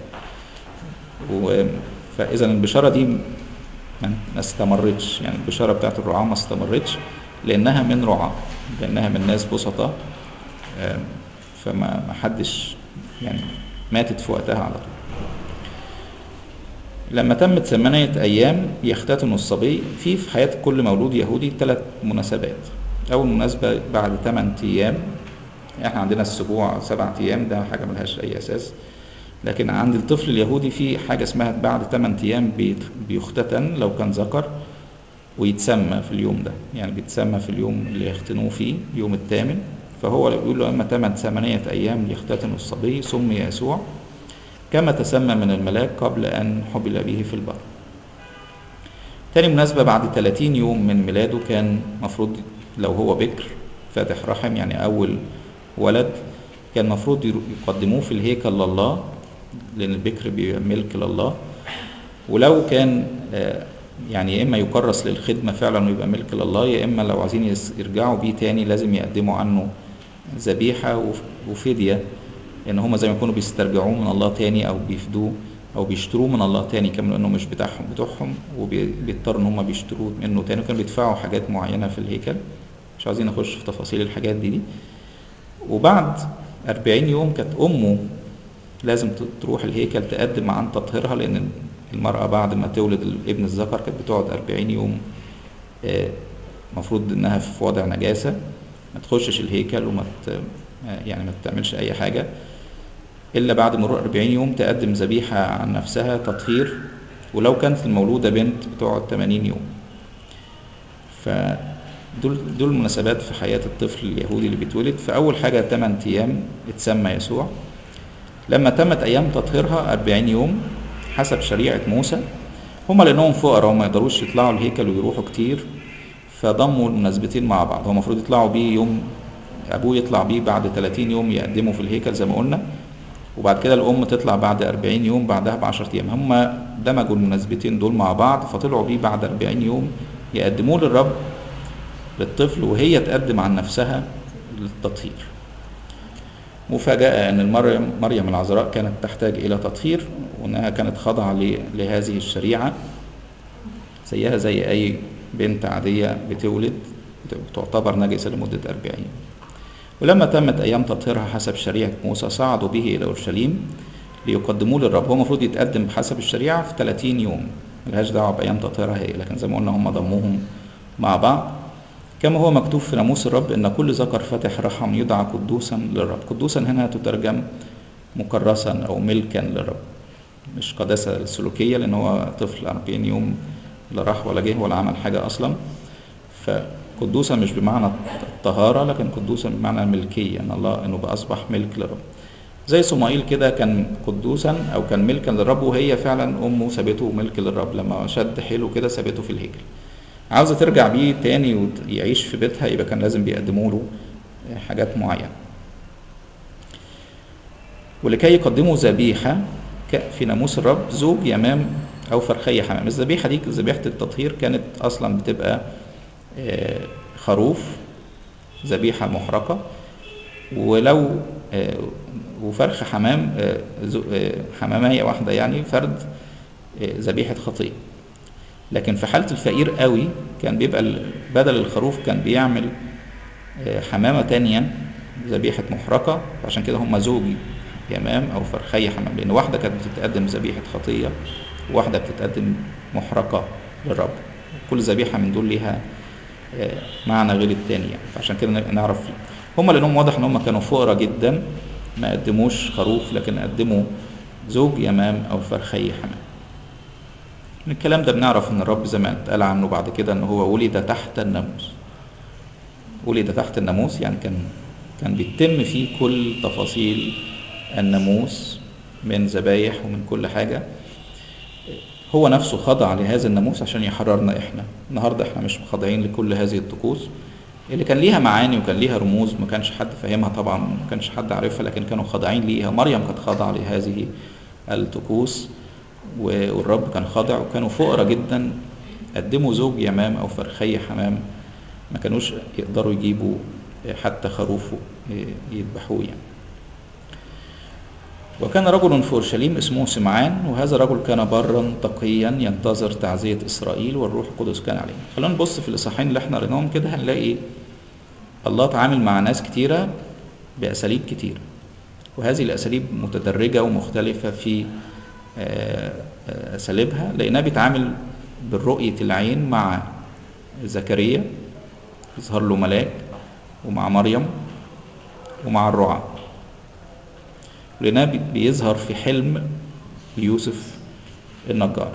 و... فاذا البشاره دي ما ما استمرتش يعني البشاره بتاعت الرعاة ما استمرتش لانها من رعاة لانها من ناس بسطاء آم، فما ما حدش يعني ماتت في وقتها على طول لما تمت ثمانية أيام يختتن الصبي في في حياة كل مولود يهودي ثلاث مناسبات أول مناسبة بعد 8 أيام احنا عندنا السبوع سبعة أيام ده حاجة ملهاش أي أساس لكن عند الطفل اليهودي في حاجة اسمها بعد 8 أيام بيت- بيختتن لو كان ذكر ويتسمى في اليوم ده يعني بيتسمى في اليوم اللي يختنوه فيه يوم الثامن فهو بيقول له أما تمت ثمانية أيام يختتن الصبي سمي يسوع كما تسمى من الملاك قبل أن حبل به في البر تاني مناسبة بعد 30 يوم من ميلاده كان مفروض لو هو بكر فاتح رحم يعني أول ولد كان مفروض يرو- يقدموه في الهيكل لله لأن البكر بيبقى ملك لله ولو كان آه، يعني يا إما يكرس للخدمة فعلا ويبقى ملك لله يا إما لو عايزين يس- يرجعوا بيه تاني لازم يقدموا عنه ذبيحة وف- وفدية لأن هما زي ما يكونوا بيسترجعوه من الله تاني أو بيفدوه أو بيشتروه من الله تاني كمان لأنه مش بتاعهم بتوعهم وبيضطروا إن هما بيشتروه منه تاني وكانوا بيدفعوا حاجات معينة في الهيكل مش عايزين نخش في تفاصيل الحاجات دي دي وبعد أربعين يوم كانت أمه لازم ت- تروح الهيكل تقدم عن تطهيرها لأن المرأة بعد ما تولد الابن الذكر كانت بتقعد أربعين يوم آه، المفروض إنها في وضع نجاسة ما تخشش الهيكل وما ت... يعني ما تعملش أي حاجة إلا بعد مرور 40 يوم تقدم ذبيحة عن نفسها تطهير ولو كانت المولودة بنت بتقعد 80 يوم فدول دول المناسبات في حياة الطفل اليهودي اللي بيتولد فأول حاجة 8 أيام اتسمى يسوع لما تمت أيام تطهيرها 40 يوم حسب شريعة موسى هما لأنهم فقراء وما يقدروش يطلعوا الهيكل ويروحوا كتير فضموا المناسبتين مع بعض هو المفروض يطلعوا بيه يوم أبوه يطلع بيه بعد 30 يوم يقدموا في الهيكل زي ما قلنا وبعد كده الأم تطلع بعد 40 يوم بعدها ب 10 أيام هما دمجوا المناسبتين دول مع بعض فطلعوا بيه بعد 40 يوم يقدموه للرب للطفل وهي تقدم عن نفسها للتطهير مفاجأة أن المريم مريم العذراء كانت تحتاج إلى تطهير وأنها كانت خاضعة ل- لهذه الشريعة زيها زي أي بنت عادية بتولد تعتبر نجسة لمدة أربعين ولما تمت أيام تطهيرها حسب شريعة موسى صعدوا به إلى أورشليم ليقدموه للرب هو المفروض يتقدم بحسب الشريعة في 30 يوم ملهاش دعوة بأيام تطهيرها هي لكن زي ما قلنا هم ضموهم مع بعض كما هو مكتوب في ناموس الرب ان كل ذكر فاتح رحم يدعى قدوسا للرب قدوسا هنا تترجم مكرسا او ملكا للرب مش قداسة سلوكية لان هو طفل 40 يوم لا راح ولا جه ولا عمل حاجة اصلا فقدوسا مش بمعنى الطهارة لكن قدوسا بمعنى الملكية ان الله انه بقى اصبح ملك للرب زي صمائيل كده كان قدوسا او كان ملكا للرب وهي فعلا امه سابته ملك للرب لما شد حيله كده سابته في الهيكل عاوزة ترجع بيه تاني ويعيش في بيتها يبقى كان لازم بيقدموا له حاجات معينة ولكي يقدموا ذبيحة ك- في ناموس الرب زوج يمام أو فرخية حمام الذبيحة دي ذبيحة التطهير كانت أصلا بتبقى آه، خروف ذبيحة محرقة ولو آه، وفرخ حمام آه، زو- آه، حمامية واحدة يعني فرد آه، ذبيحة خطيئة لكن في حالة الفقير قوي كان بيبقى ال- بدل الخروف كان بيعمل آه، حمامة تانية ذبيحة محرقة عشان كده هم زوج يمام أو فرخي حمام لأن واحدة كانت بتتقدم ذبيحة خطية وواحدة بتتقدم محرقة للرب كل ذبيحة من دول ليها آه، معنى غير التاني يعني عشان كده نعرف هم لأنهم واضح إن هم كانوا فقراء جدا ما قدموش خروف لكن قدموا زوج يمام أو فرخي حمام من الكلام ده بنعرف ان الرب زي ما اتقال عنه بعد كده ان هو ولد تحت الناموس ولد تحت الناموس يعني كان كان بيتم فيه كل تفاصيل الناموس من ذبايح ومن كل حاجة هو نفسه خضع لهذا الناموس عشان يحررنا احنا النهاردة احنا مش خاضعين لكل هذه الطقوس اللي كان ليها معاني وكان ليها رموز ما كانش حد فاهمها طبعا ما كانش حد عارفها لكن كانوا خاضعين ليها مريم كانت خاضعة لهذه الطقوس و- والرب كان خاضع وكانوا فقراء جدا قدموا زوج يمام او فرخي حمام ما كانوش يقدروا يجيبوا حتى خروف يذبحوه يعني وكان رجل في اورشليم اسمه سمعان وهذا الرجل كان برا تقيا ينتظر تعزيه اسرائيل والروح القدس كان عليه خلونا نبص في الاصحاحين اللي احنا قريناهم كده هنلاقي الله تعامل مع ناس كتيره باساليب كتيره وهذه الاساليب متدرجه ومختلفه في آه، آه، اساليبها لانها بيتعامل بالرؤيه العين مع زكريا يظهر له ملاك ومع مريم ومع الرعاة لأنها بي- بيظهر في حلم يوسف النجار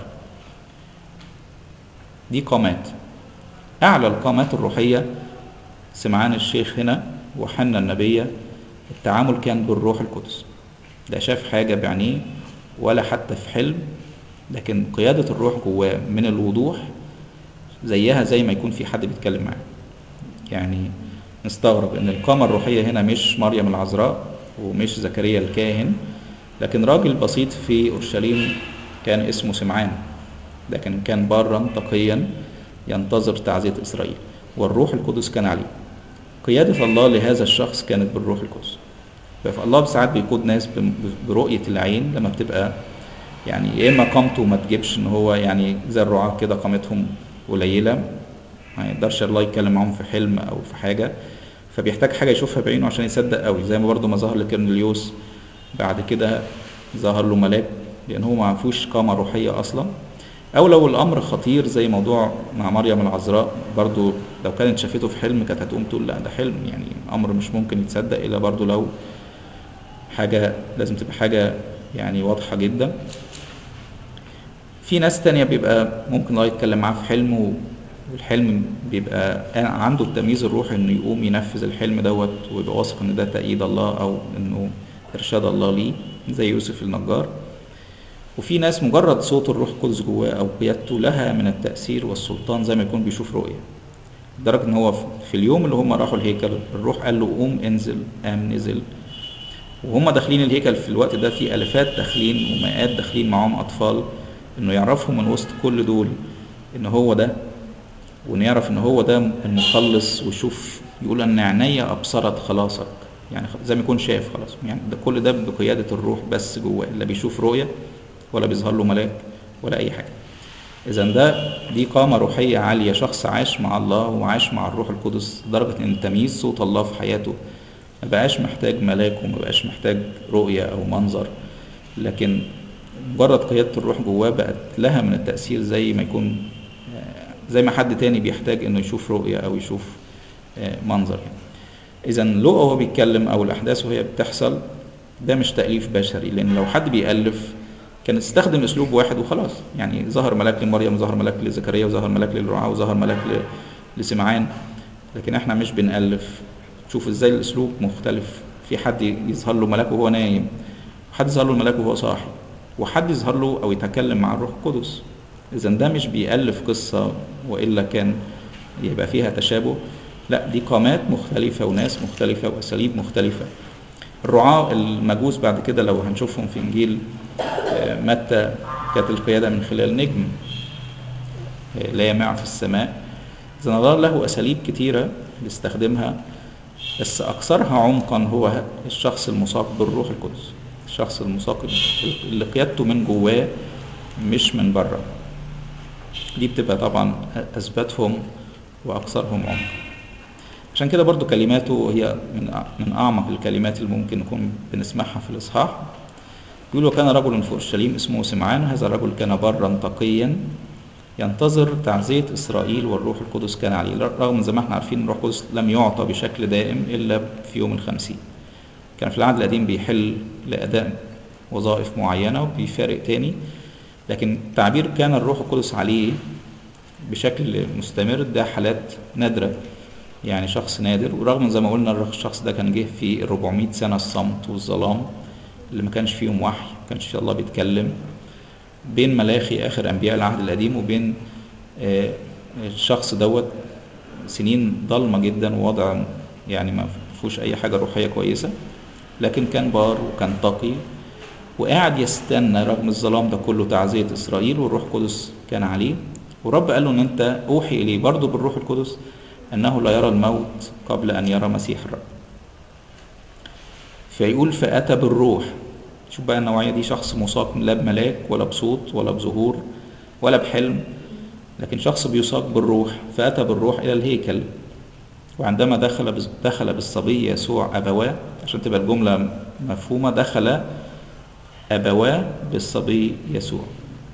دي قامات أعلى القامات الروحية سمعان الشيخ هنا وحنا النبية التعامل كان بالروح القدس لا شاف حاجة بعينيه ولا حتى في حلم لكن قيادة الروح جواه من الوضوح زيها زي ما يكون في حد بيتكلم معاه يعني نستغرب ان القامة الروحية هنا مش مريم العذراء ومش زكريا الكاهن لكن راجل بسيط في اورشليم كان اسمه سمعان لكن كان برا تقيا ينتظر تعزية اسرائيل والروح القدس كان عليه قيادة الله لهذا الشخص كانت بالروح القدس فالله ساعات بيقود ناس بم- برؤية العين لما بتبقى يعني يا اما قامته ما تجيبش ان هو يعني زي الرعاة كده قامتهم قليلة ما يقدرش الله يتكلم معاهم في حلم او في حاجة فبيحتاج حاجة يشوفها بعينه عشان يصدق قوي زي ما برضه ما ظهر لكرنليوس بعد كده ظهر له ملاك لان هو ما فيهوش قامة روحية اصلا او لو الامر خطير زي موضوع مع مريم العذراء برضو لو كانت شافته في حلم كانت هتقوم تقول لا ده حلم يعني امر مش ممكن يتصدق الا برضو لو حاجة لازم تبقى حاجة يعني واضحة جدا في ناس تانية بيبقى ممكن الله يتكلم معاه في حلم و- والحلم بيبقى عنده التمييز الروحي انه يقوم ينفذ الحلم دوت ويبقى واثق ان ده تأييد الله او انه ارشاد الله ليه زي يوسف النجار وفي ناس مجرد صوت الروح القدس جواه او قيادته لها من التاثير والسلطان زي ما يكون بيشوف رؤيه لدرجه ان هو في اليوم اللي هم راحوا الهيكل الروح قال له قوم انزل قام نزل وهم داخلين الهيكل في الوقت ده في الافات داخلين ومئات داخلين معاهم اطفال انه يعرفهم من وسط كل دول ان هو ده وان يعرف ان هو ده المخلص ويشوف يقول ان عينيا ابصرت خلاصك يعني زي ما يكون شايف خلاص يعني ده كل ده بقياده الروح بس جواه لا بيشوف رؤيه ولا بيظهر له ملاك ولا اي حاجه اذا ده دي قامه روحيه عاليه شخص عاش مع الله وعاش مع الروح القدس لدرجه ان تمييز صوت الله في حياته ما بقاش محتاج ملاك وما بقاش محتاج رؤيه او منظر لكن مجرد قياده الروح جواه بقت لها من التاثير زي ما يكون زي ما حد تاني بيحتاج انه يشوف رؤيه او يشوف منظر يعني. اذا لقى وهو بيتكلم او الاحداث وهي بتحصل ده مش تاليف بشري لان لو حد بيالف كان استخدم اسلوب واحد وخلاص يعني ظهر ملاك لمريم وظهر ملاك لزكريا وظهر ملاك للرعاة وظهر ملاك لسمعان لكن احنا مش بنالف شوف ازاي الاسلوب مختلف في حد يظهر له ملاك وهو نايم وحد يظهر له الملاك وهو صاحي وحد يظهر له او يتكلم مع الروح القدس اذا ده مش بيالف قصه والا كان يبقى فيها تشابه لا دي قامات مختلفة وناس مختلفة وأساليب مختلفة الرعاة المجوس بعد كده لو هنشوفهم في إنجيل متى كانت القيادة من خلال نجم لا يمع في السماء إذا الله له أساليب كتيرة بيستخدمها بس أكثرها عمقا هو الشخص المساق بالروح القدس الشخص المساق اللي قيادته من جواه مش من بره دي بتبقى طبعا أثبتهم وأكثرهم عمقا عشان كده برضو كلماته هي من من اعمق الكلمات اللي ممكن نكون بنسمعها في الاصحاح يقول وكان رجل في اورشليم اسمه سمعان هذا الرجل كان برا تقيا ينتظر تعزية إسرائيل والروح القدس كان عليه رغم زي ما احنا عارفين الروح القدس لم يعطى بشكل دائم إلا في يوم الخمسين كان في العهد القديم بيحل لأداء وظائف معينة وبيفارق تاني لكن تعبير كان الروح القدس عليه بشكل مستمر ده حالات نادرة يعني شخص نادر ورغم زي ما قلنا الشخص ده كان جه في 400 سنة الصمت والظلام اللي ما كانش فيهم وحي ما كانش الله بيتكلم بين ملاخي آخر أنبياء العهد القديم وبين الشخص دوت سنين ضلمة جدا ووضع يعني ما فيهوش أي حاجة روحية كويسة لكن كان بار وكان تقي وقاعد يستنى رغم الظلام ده كله تعزية إسرائيل والروح القدس كان عليه ورب قال له إن أنت أوحي إليه برضه بالروح القدس أنه لا يرى الموت قبل أن يرى مسيح الرب فيقول فأتى بالروح شوف بقى النوعية دي شخص مساق لا بملاك ولا بصوت ولا بظهور ولا بحلم لكن شخص بيساق بالروح فأتى بالروح إلى الهيكل وعندما دخل دخل بالصبي يسوع أبواه عشان تبقى الجملة مفهومة دخل أبواه بالصبي يسوع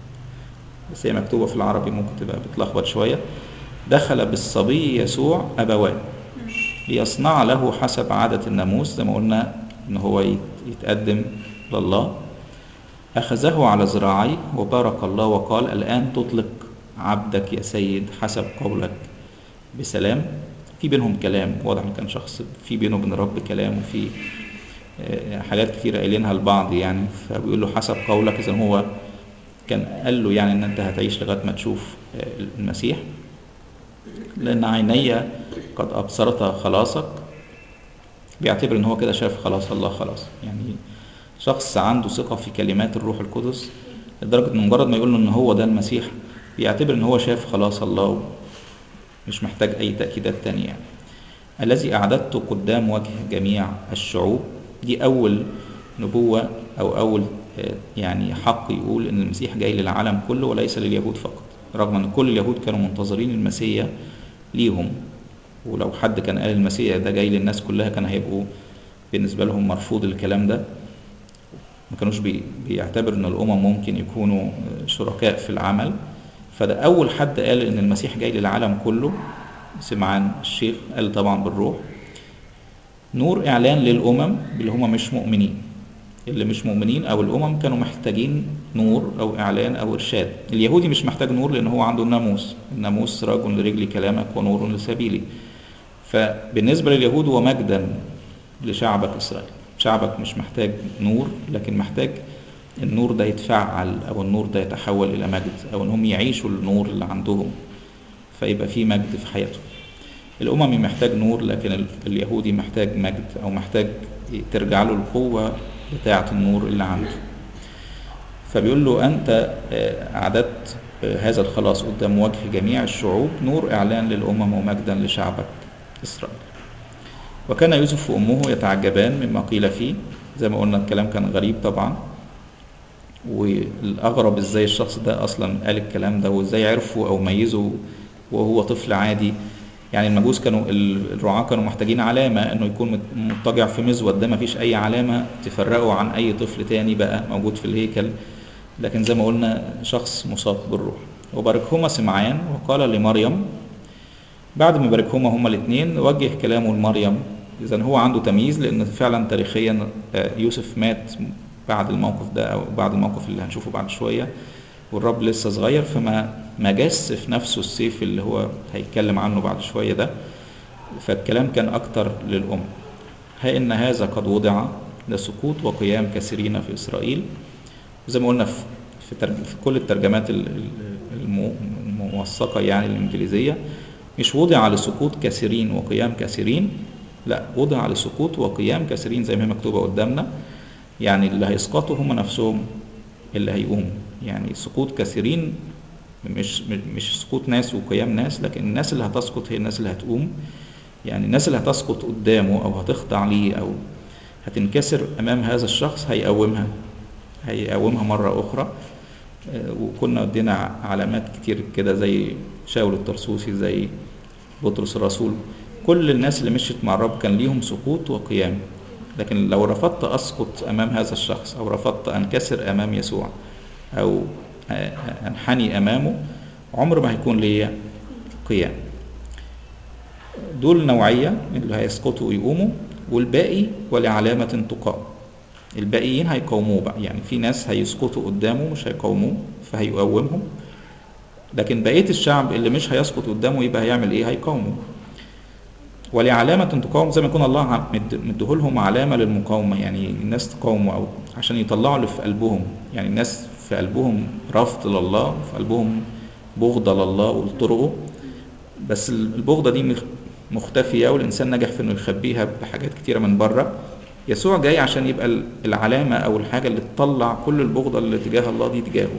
بس هي مكتوبة في العربي ممكن تبقى بتلخبط شوية دخل بالصبي يسوع أبواه ليصنع له حسب عادة الناموس زي ما قلنا إن هو يتقدم لله أخذه على ذراعيه وبارك الله وقال الآن تطلق عبدك يا سيد حسب قولك بسلام في بينهم كلام واضح إن كان شخص في بينه وبين الرب كلام وفي حاجات كتيرة قايلينها لبعض يعني فبيقول له حسب قولك إذا هو كان قال له يعني إن أنت هتعيش لغاية ما تشوف المسيح لأن عيني قد أبصرت خلاصك بيعتبر إن هو كده شاف خلاص الله خلاص يعني شخص عنده ثقة في كلمات الروح القدس لدرجة إن مجرد ما يقول له إن هو ده المسيح بيعتبر إن هو شاف خلاص الله مش محتاج أي تأكيدات تانية يعني. الذي أعددته قدام وجه جميع الشعوب دي أول نبوة أو أول يعني حق يقول إن المسيح جاي للعالم كله وليس لليهود فقط رغم ان كل اليهود كانوا منتظرين المسيا ليهم ولو حد كان قال المسيا ده جاي للناس كلها كان هيبقوا بالنسبه لهم مرفوض الكلام ده ما كانوش بي بيعتبر ان الامم ممكن يكونوا شركاء في العمل فده اول حد قال ان المسيح جاي للعالم كله سمعان الشيخ قال طبعا بالروح نور اعلان للامم اللي هم مش مؤمنين اللي مش مؤمنين او الامم كانوا محتاجين نور او اعلان او ارشاد اليهودي مش محتاج نور لان هو عنده الناموس الناموس سراج لرجل كلامك ونور لسبيلي فبالنسبه لليهود هو مجدا لشعبك اسرائيل شعبك مش محتاج نور لكن محتاج النور ده يتفعل او النور ده يتحول الى مجد او انهم يعيشوا النور اللي عندهم فيبقى في مجد في حياتهم الاممي محتاج نور لكن ال- اليهودي محتاج مجد او محتاج ترجع له القوة بتاعة النور اللي عنده فبيقول له انت آه، اعددت آه، هذا الخلاص قدام وجه جميع الشعوب نور اعلان للامم ومجدا لشعبك اسرائيل وكان يوسف وامه يتعجبان مما قيل فيه زي ما قلنا الكلام كان غريب طبعا والاغرب ازاي الشخص ده اصلا قال الكلام ده وازاي عرفوا او ميزوا وهو طفل عادي يعني المجوس كانوا ال- الرعاة كانوا محتاجين علامة انه يكون مت- مضطجع في مزود ده مفيش اي علامة تفرقه عن اي طفل تاني بقى موجود في الهيكل لكن زي ما قلنا شخص مصاب بالروح وباركهما سمعان وقال لمريم بعد ما باركهما هما الاثنين وجه كلامه لمريم اذا هو عنده تمييز لان فعلا تاريخيا آه، يوسف مات بعد الموقف ده او بعد الموقف اللي هنشوفه بعد شويه والرب لسه صغير فما ما جس في نفسه السيف اللي هو هيتكلم عنه بعد شويه ده فالكلام كان اكتر للام ها ان هذا قد وضع لسقوط وقيام كثيرين في اسرائيل زي ما قلنا في في, ترج... في كل الترجمات ال- ال- المو- الموثقه يعني الانجليزيه مش وضع لسقوط كثيرين وقيام كثيرين لا وضع لسقوط وقيام كثيرين زي ما هي مكتوبه قدامنا يعني اللي هيسقطوا هم نفسهم اللي هيقوموا يعني سقوط كثيرين مش مش سقوط ناس وقيام ناس لكن الناس اللي هتسقط هي الناس اللي هتقوم يعني الناس اللي هتسقط قدامه او هتخضع ليه او هتنكسر امام هذا الشخص هيقومها هيقومها مره اخرى آه، وكنا ادينا علامات كتير كده زي شاول الطرسوسي زي بطرس الرسول كل الناس اللي مشيت مع الرب كان ليهم سقوط وقيام لكن لو رفضت اسقط امام هذا الشخص او رفضت انكسر امام يسوع او آه، انحني امامه عمر ما هيكون ليا قيام دول نوعية اللي هيسقطوا ويقوموا والباقي ولعلامة تقام الباقيين هيقاوموه بقى يعني في ناس هيسقطوا قدامه مش هيقاوموه فهيقومهم لكن بقية الشعب اللي مش هيسقط قدامه يبقى هيعمل ايه هيقاومه ولعلامة تقاوم زي ما يكون الله عم- مد- مديهولهم علامة للمقاومة يعني الناس تقاوموا أو عشان يطلعوا اللي في قلبهم يعني الناس في قلبهم رفض لله في قلبهم بغضة لله ولطرقه بس البغضة دي مخ- مختفية والإنسان نجح في إنه يخبيها بحاجات كتيرة من بره يسوع جاي عشان يبقى ال- العلامة أو الحاجة اللي تطلع كل البغضة اللي تجاه الله دي تجاهه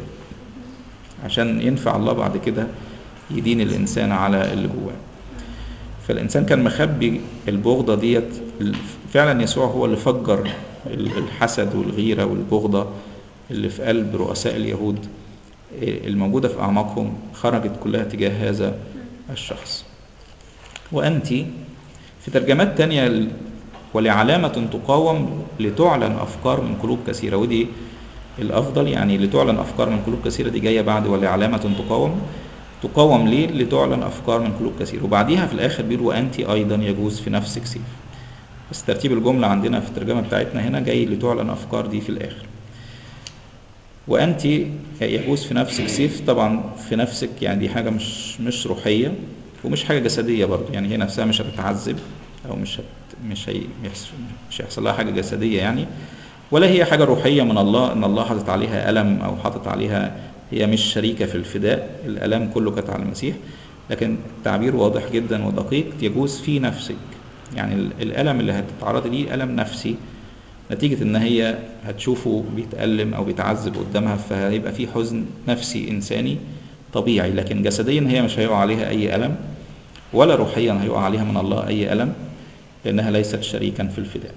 عشان ينفع الله بعد كده يدين الإنسان على اللي جواه فالإنسان كان مخبي البغضة ديت فعلا يسوع هو اللي فجر ال- الحسد والغيرة والبغضة اللي في قلب رؤساء اليهود الموجودة في أعماقهم خرجت كلها تجاه هذا الشخص وأنت في ترجمات تانية ال- ولعلامة تقاوم لتعلن أفكار من قلوب كثيرة ودي الأفضل يعني لتعلن أفكار من قلوب كثيرة دي جاية بعد ولعلامة تقاوم تقاوم ليه لتعلن أفكار من قلوب كثيرة وبعديها في الآخر بيقول وأنت أيضا يجوز في نفسك سيف بس ترتيب الجملة عندنا في الترجمة بتاعتنا هنا جاي لتعلن أفكار دي في الآخر وأنت يجوز في نفسك سيف طبعا في نفسك يعني دي حاجة مش مش روحية ومش حاجة جسدية برضو يعني هي نفسها مش هتتعذب أو مش هت مش هي مش هيحصل لها حاجة جسدية يعني ولا هي حاجة روحية من الله إن الله حاطط عليها ألم أو حاطط عليها هي مش شريكة في الفداء الألم كله كانت على المسيح لكن التعبير واضح جدا ودقيق يجوز في نفسك يعني ال- الألم اللي هتتعرضي ليه ألم نفسي نتيجة إن هي هتشوفه بيتألم أو بيتعذب قدامها فهيبقى في حزن نفسي إنساني طبيعي لكن جسديا هي مش هيقع عليها أي ألم ولا روحيا هيقع عليها من الله أي ألم لأنها ليست شريكا في الفداء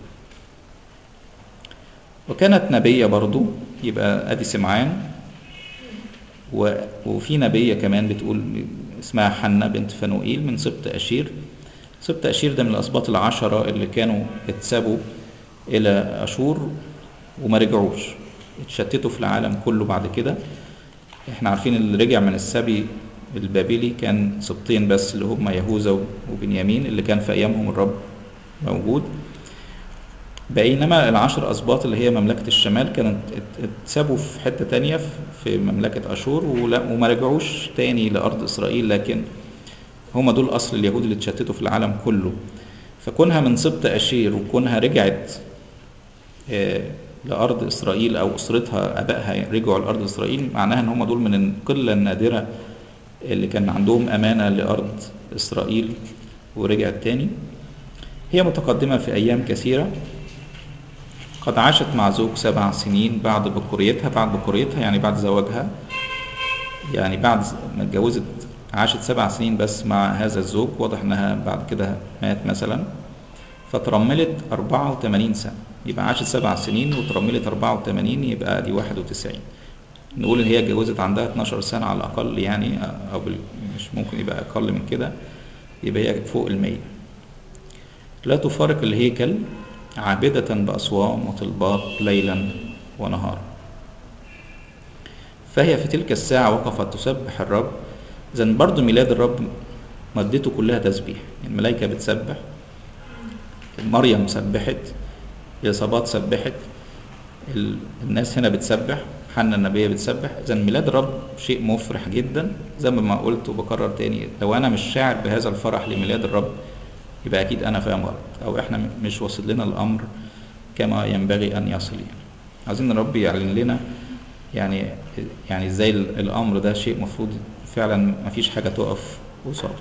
وكانت نبية برضو يبقى أدي سمعان و- وفي نبية كمان بتقول اسمها حنة بنت فنوئيل من سبط أشير سبط أشير ده من الأسباط العشرة اللي كانوا اتسابوا إلى أشور وما رجعوش اتشتتوا في العالم كله بعد كده احنا عارفين اللي رجع من السبي البابلي كان سبطين بس اللي هم يهوذا وبنيامين اللي كان في أيامهم الرب موجود بينما العشر أسباط اللي هي مملكة الشمال كانت ات- اتسابوا في حتة تانية في- في مملكة أشور ولا- وما رجعوش تاني لأرض إسرائيل لكن هم دول أصل اليهود اللي اتشتتوا في العالم كله فكونها من سبط أشير وكونها رجعت آه، لأرض إسرائيل أو أسرتها أبائها رجعوا لأرض إسرائيل معناها إن هم دول من القلة النادرة اللي كان عندهم أمانة لأرض إسرائيل ورجعت تاني هي متقدمة في أيام كثيرة قد عاشت مع زوج سبع سنين بعد بكوريتها بعد بكوريتها يعني بعد زواجها يعني بعد ما اتجوزت عاشت سبع سنين بس مع هذا الزوج واضح انها بعد كده مات مثلا فترملت 84 سنة يبقى عاشت سبع سنين وترملت 84 يبقى دي 91 نقول ان هي اتجوزت عندها 12 سنة على الأقل يعني أو بال- مش ممكن يبقى أقل من كده يبقى هي فوق المية لا تفارق الهيكل عابدة بأصوام وطلبات ليلا ونهارا فهي في تلك الساعة وقفت تسبح الرب إذن برضو ميلاد الرب مادته كلها تسبيح الملائكة بتسبح مريم سبحت اليصابات سبحت ال- الناس هنا بتسبح حنا النبية بتسبح إذا ميلاد الرب شيء مفرح جدا زي ما قلت وبكرر تاني لو أنا مش شاعر بهذا الفرح لميلاد الرب يبقى أكيد أنا فاهم غلط أو إحنا م- مش واصل لنا الأمر كما ينبغي أن يصل يعني عايزين الرب يعلن لنا يعني يعني ازاي ال- الامر ده شيء مفروض فعلا مفيش حاجه تقف قصاده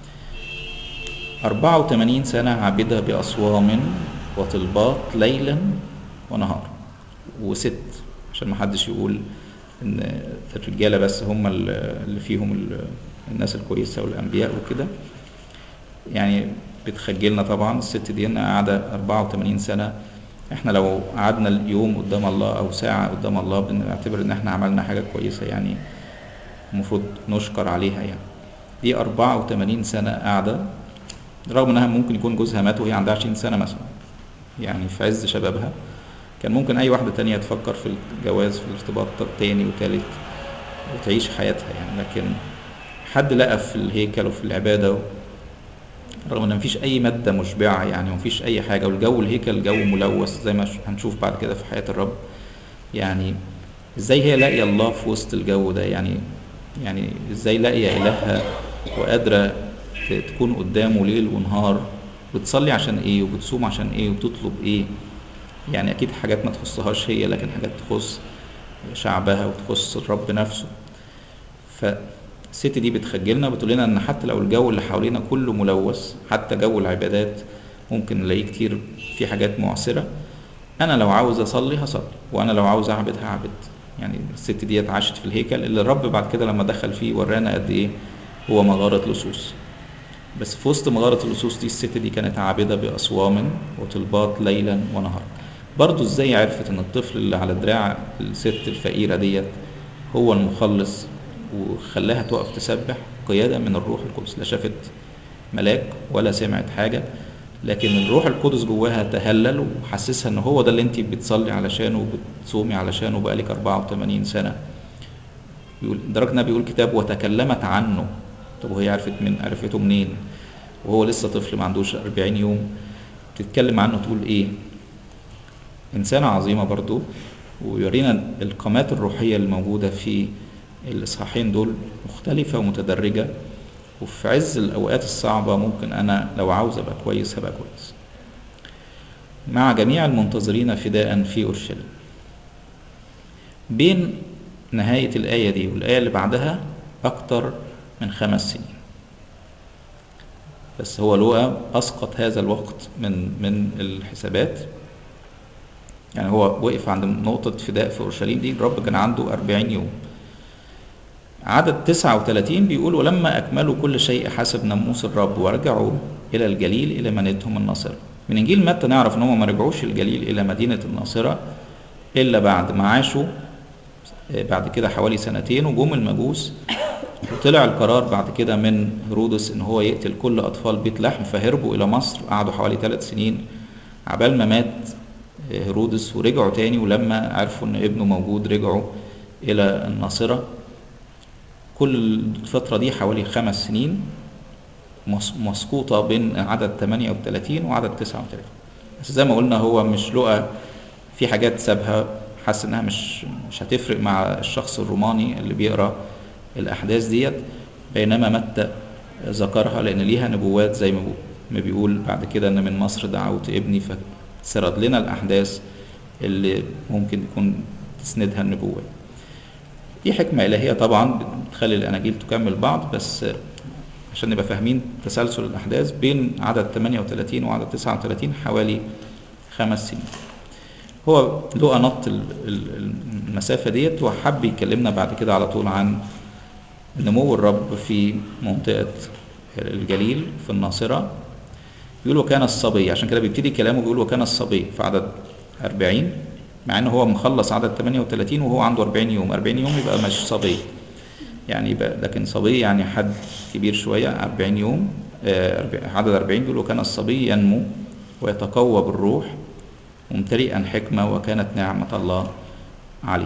84 سنة عابدة بأصوام وطلبات ليلا ونهارا وست عشان ما حدش يقول ان الرجالة بس هم ال- اللي فيهم ال- الناس الكويسة والأنبياء وكده يعني بتخجلنا طبعا الست دي إنها قاعدة 84 سنة احنا لو قعدنا اليوم قدام الله او ساعة قدام الله بنعتبر ان احنا عملنا حاجة كويسة يعني المفروض نشكر عليها يعني دي 84 سنة قاعدة رغم انها ممكن يكون جوزها مات وهي عندها 20 سنة مثلا يعني في عز شبابها كان ممكن اي واحدة تانية تفكر في الجواز في الارتباط تاني وتالت وتعيش حياتها يعني لكن حد لقى في الهيكل وفي العبادة رغم ان مفيش اي ماده مشبعه يعني مفيش اي حاجه والجو الهيكل جو ملوث زي ما هنشوف بعد كده في حياه الرب يعني ازاي هي لاقيه الله في وسط الجو ده يعني يعني ازاي لاقيه الهها وقادره ت- تكون قدامه ليل ونهار بتصلي عشان ايه وبتصوم عشان ايه وبتطلب ايه يعني اكيد حاجات ما تخصهاش هي لكن حاجات تخص شعبها وتخص الرب نفسه فالست دي بتخجلنا بتقول لنا ان حتى لو الجو اللي حوالينا كله ملوث حتى جو العبادات ممكن نلاقيه كتير في حاجات معسرة انا لو عاوز اصلي هصلي وانا لو عاوز اعبد هعبد يعني الست ديت عاشت في الهيكل اللي الرب بعد كده لما دخل فيه ورانا قد ايه هو مغارة لصوص بس في وسط مغارة اللصوص دي الست دي كانت عابدة بأصوام وطلبات ليلا ونهارا برضو ازاي عرفت ان الطفل اللي على دراع الست الفقيرة ديت هو المخلص وخلاها تقف تسبح قيادة من الروح القدس لا شافت ملاك ولا سمعت حاجة لكن الروح القدس جواها تهلل وحسسها ان هو ده اللي انت بتصلي علشانه وبتصومي علشانه بقالك 84 سنة بيقول لدرجة انها بيقول كتاب وتكلمت عنه طب وهي عرفت من عرفته منين وهو لسه طفل ما عندوش 40 يوم تتكلم عنه تقول ايه إنسانة عظيمة برضو ويورينا القامات الروحية الموجودة في الإصحاحين دول مختلفة ومتدرجة وفي عز الأوقات الصعبة ممكن أنا لو عاوز أبقى كويس هبقى كويس مع جميع المنتظرين فداء في أورشليم بين نهاية الآية دي والآية اللي بعدها أكتر من خمس سنين بس هو لوقا أسقط هذا الوقت من من الحسابات يعني هو وقف عند نقطة فداء في أورشليم دي الرب كان عنده أربعين يوم عدد تسعة وثلاثين بيقول ولما أكملوا كل شيء حسب ناموس الرب ورجعوا إلى الجليل إلى مدينتهم الناصرة من إنجيل متى نعرف إن هم ما رجعوش الجليل إلى مدينة الناصرة إلا بعد ما عاشوا بعد كده حوالي سنتين وجم المجوس وطلع القرار بعد كده من هرودس ان هو يقتل كل اطفال بيت لحم فهربوا الى مصر قعدوا حوالي ثلاث سنين عبال ما مات هرودس ورجعوا تاني ولما عرفوا ان ابنه موجود رجعوا الى الناصرة كل الفترة دي حوالي خمس سنين مسقوطة بين عدد 38 وعدد 39 بس زي ما قلنا هو مش لقى في حاجات سابها حس انها مش مش هتفرق مع الشخص الروماني اللي بيقرا الاحداث ديت بينما متى ذكرها لان ليها نبوات زي ما بيقول بعد كده ان من مصر دعوت ابني فسرد لنا الاحداث اللي ممكن يكون تسندها النبوة دي حكمة إلهية طبعا بتخلي الأناجيل تكمل بعض بس عشان نبقى فاهمين تسلسل الأحداث بين عدد 38 وعدد 39 حوالي خمس سنين هو لقى نط ال- ال- المسافة ديت وحب يكلمنا بعد كده على طول عن نمو الرب في منطقة الجليل في الناصرة بيقول وكان الصبي عشان كده بيبتدي كلامه بيقول وكان الصبي في عدد 40 مع ان هو مخلص عدد 38 وهو عنده 40 يوم 40 يوم يبقى مش صبي يعني يبقى لكن صبي يعني حد كبير شوية 40 يوم آه، أربع- عدد 40 بيقول وكان الصبي ينمو ويتقوى بالروح ممتلئا حكمة وكانت نعمة الله عليه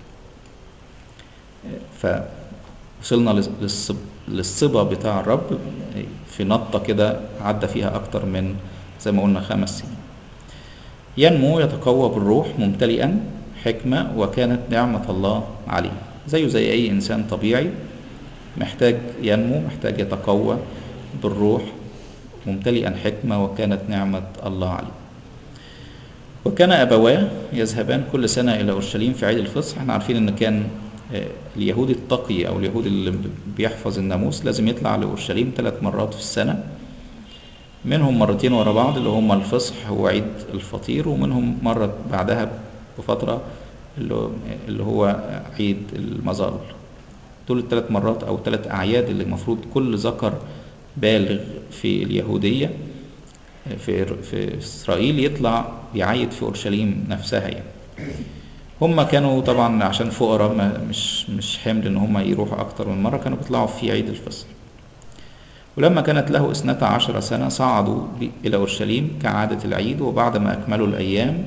فوصلنا للص- للصب- للصبا بتاع الرب في نطة كده عدى فيها أكتر من زي ما قلنا خمس سنين ينمو يتقوى بالروح ممتلئا حكمة وكانت نعمة الله عليه زيه زي أي إنسان طبيعي محتاج ينمو محتاج يتقوى بالروح ممتلئا حكمة وكانت نعمة الله عليه وكان أبواه يذهبان كل سنة إلى أورشليم في عيد الفصح احنا عارفين إن كان آه، اليهودي التقي أو اليهودي اللي بيحفظ الناموس لازم يطلع لأورشليم ثلاث مرات في السنة منهم مرتين ورا بعض اللي هم الفصح وعيد الفطير ومنهم مرة بعدها بفترة اللي هو- اللي هو عيد المظال دول الثلاث مرات أو ثلاث أعياد اللي المفروض كل ذكر بالغ في اليهودية في في إسرائيل يطلع بيعيد في أورشليم نفسها يعني هم كانوا طبعا عشان فقراء ما- مش مش حمل ان هم يروحوا اكتر من مره كانوا بيطلعوا في عيد الفصح ولما كانت له اثنتا عشر سنة صعدوا ب- إلى أورشليم كعادة العيد وبعدما أكملوا الأيام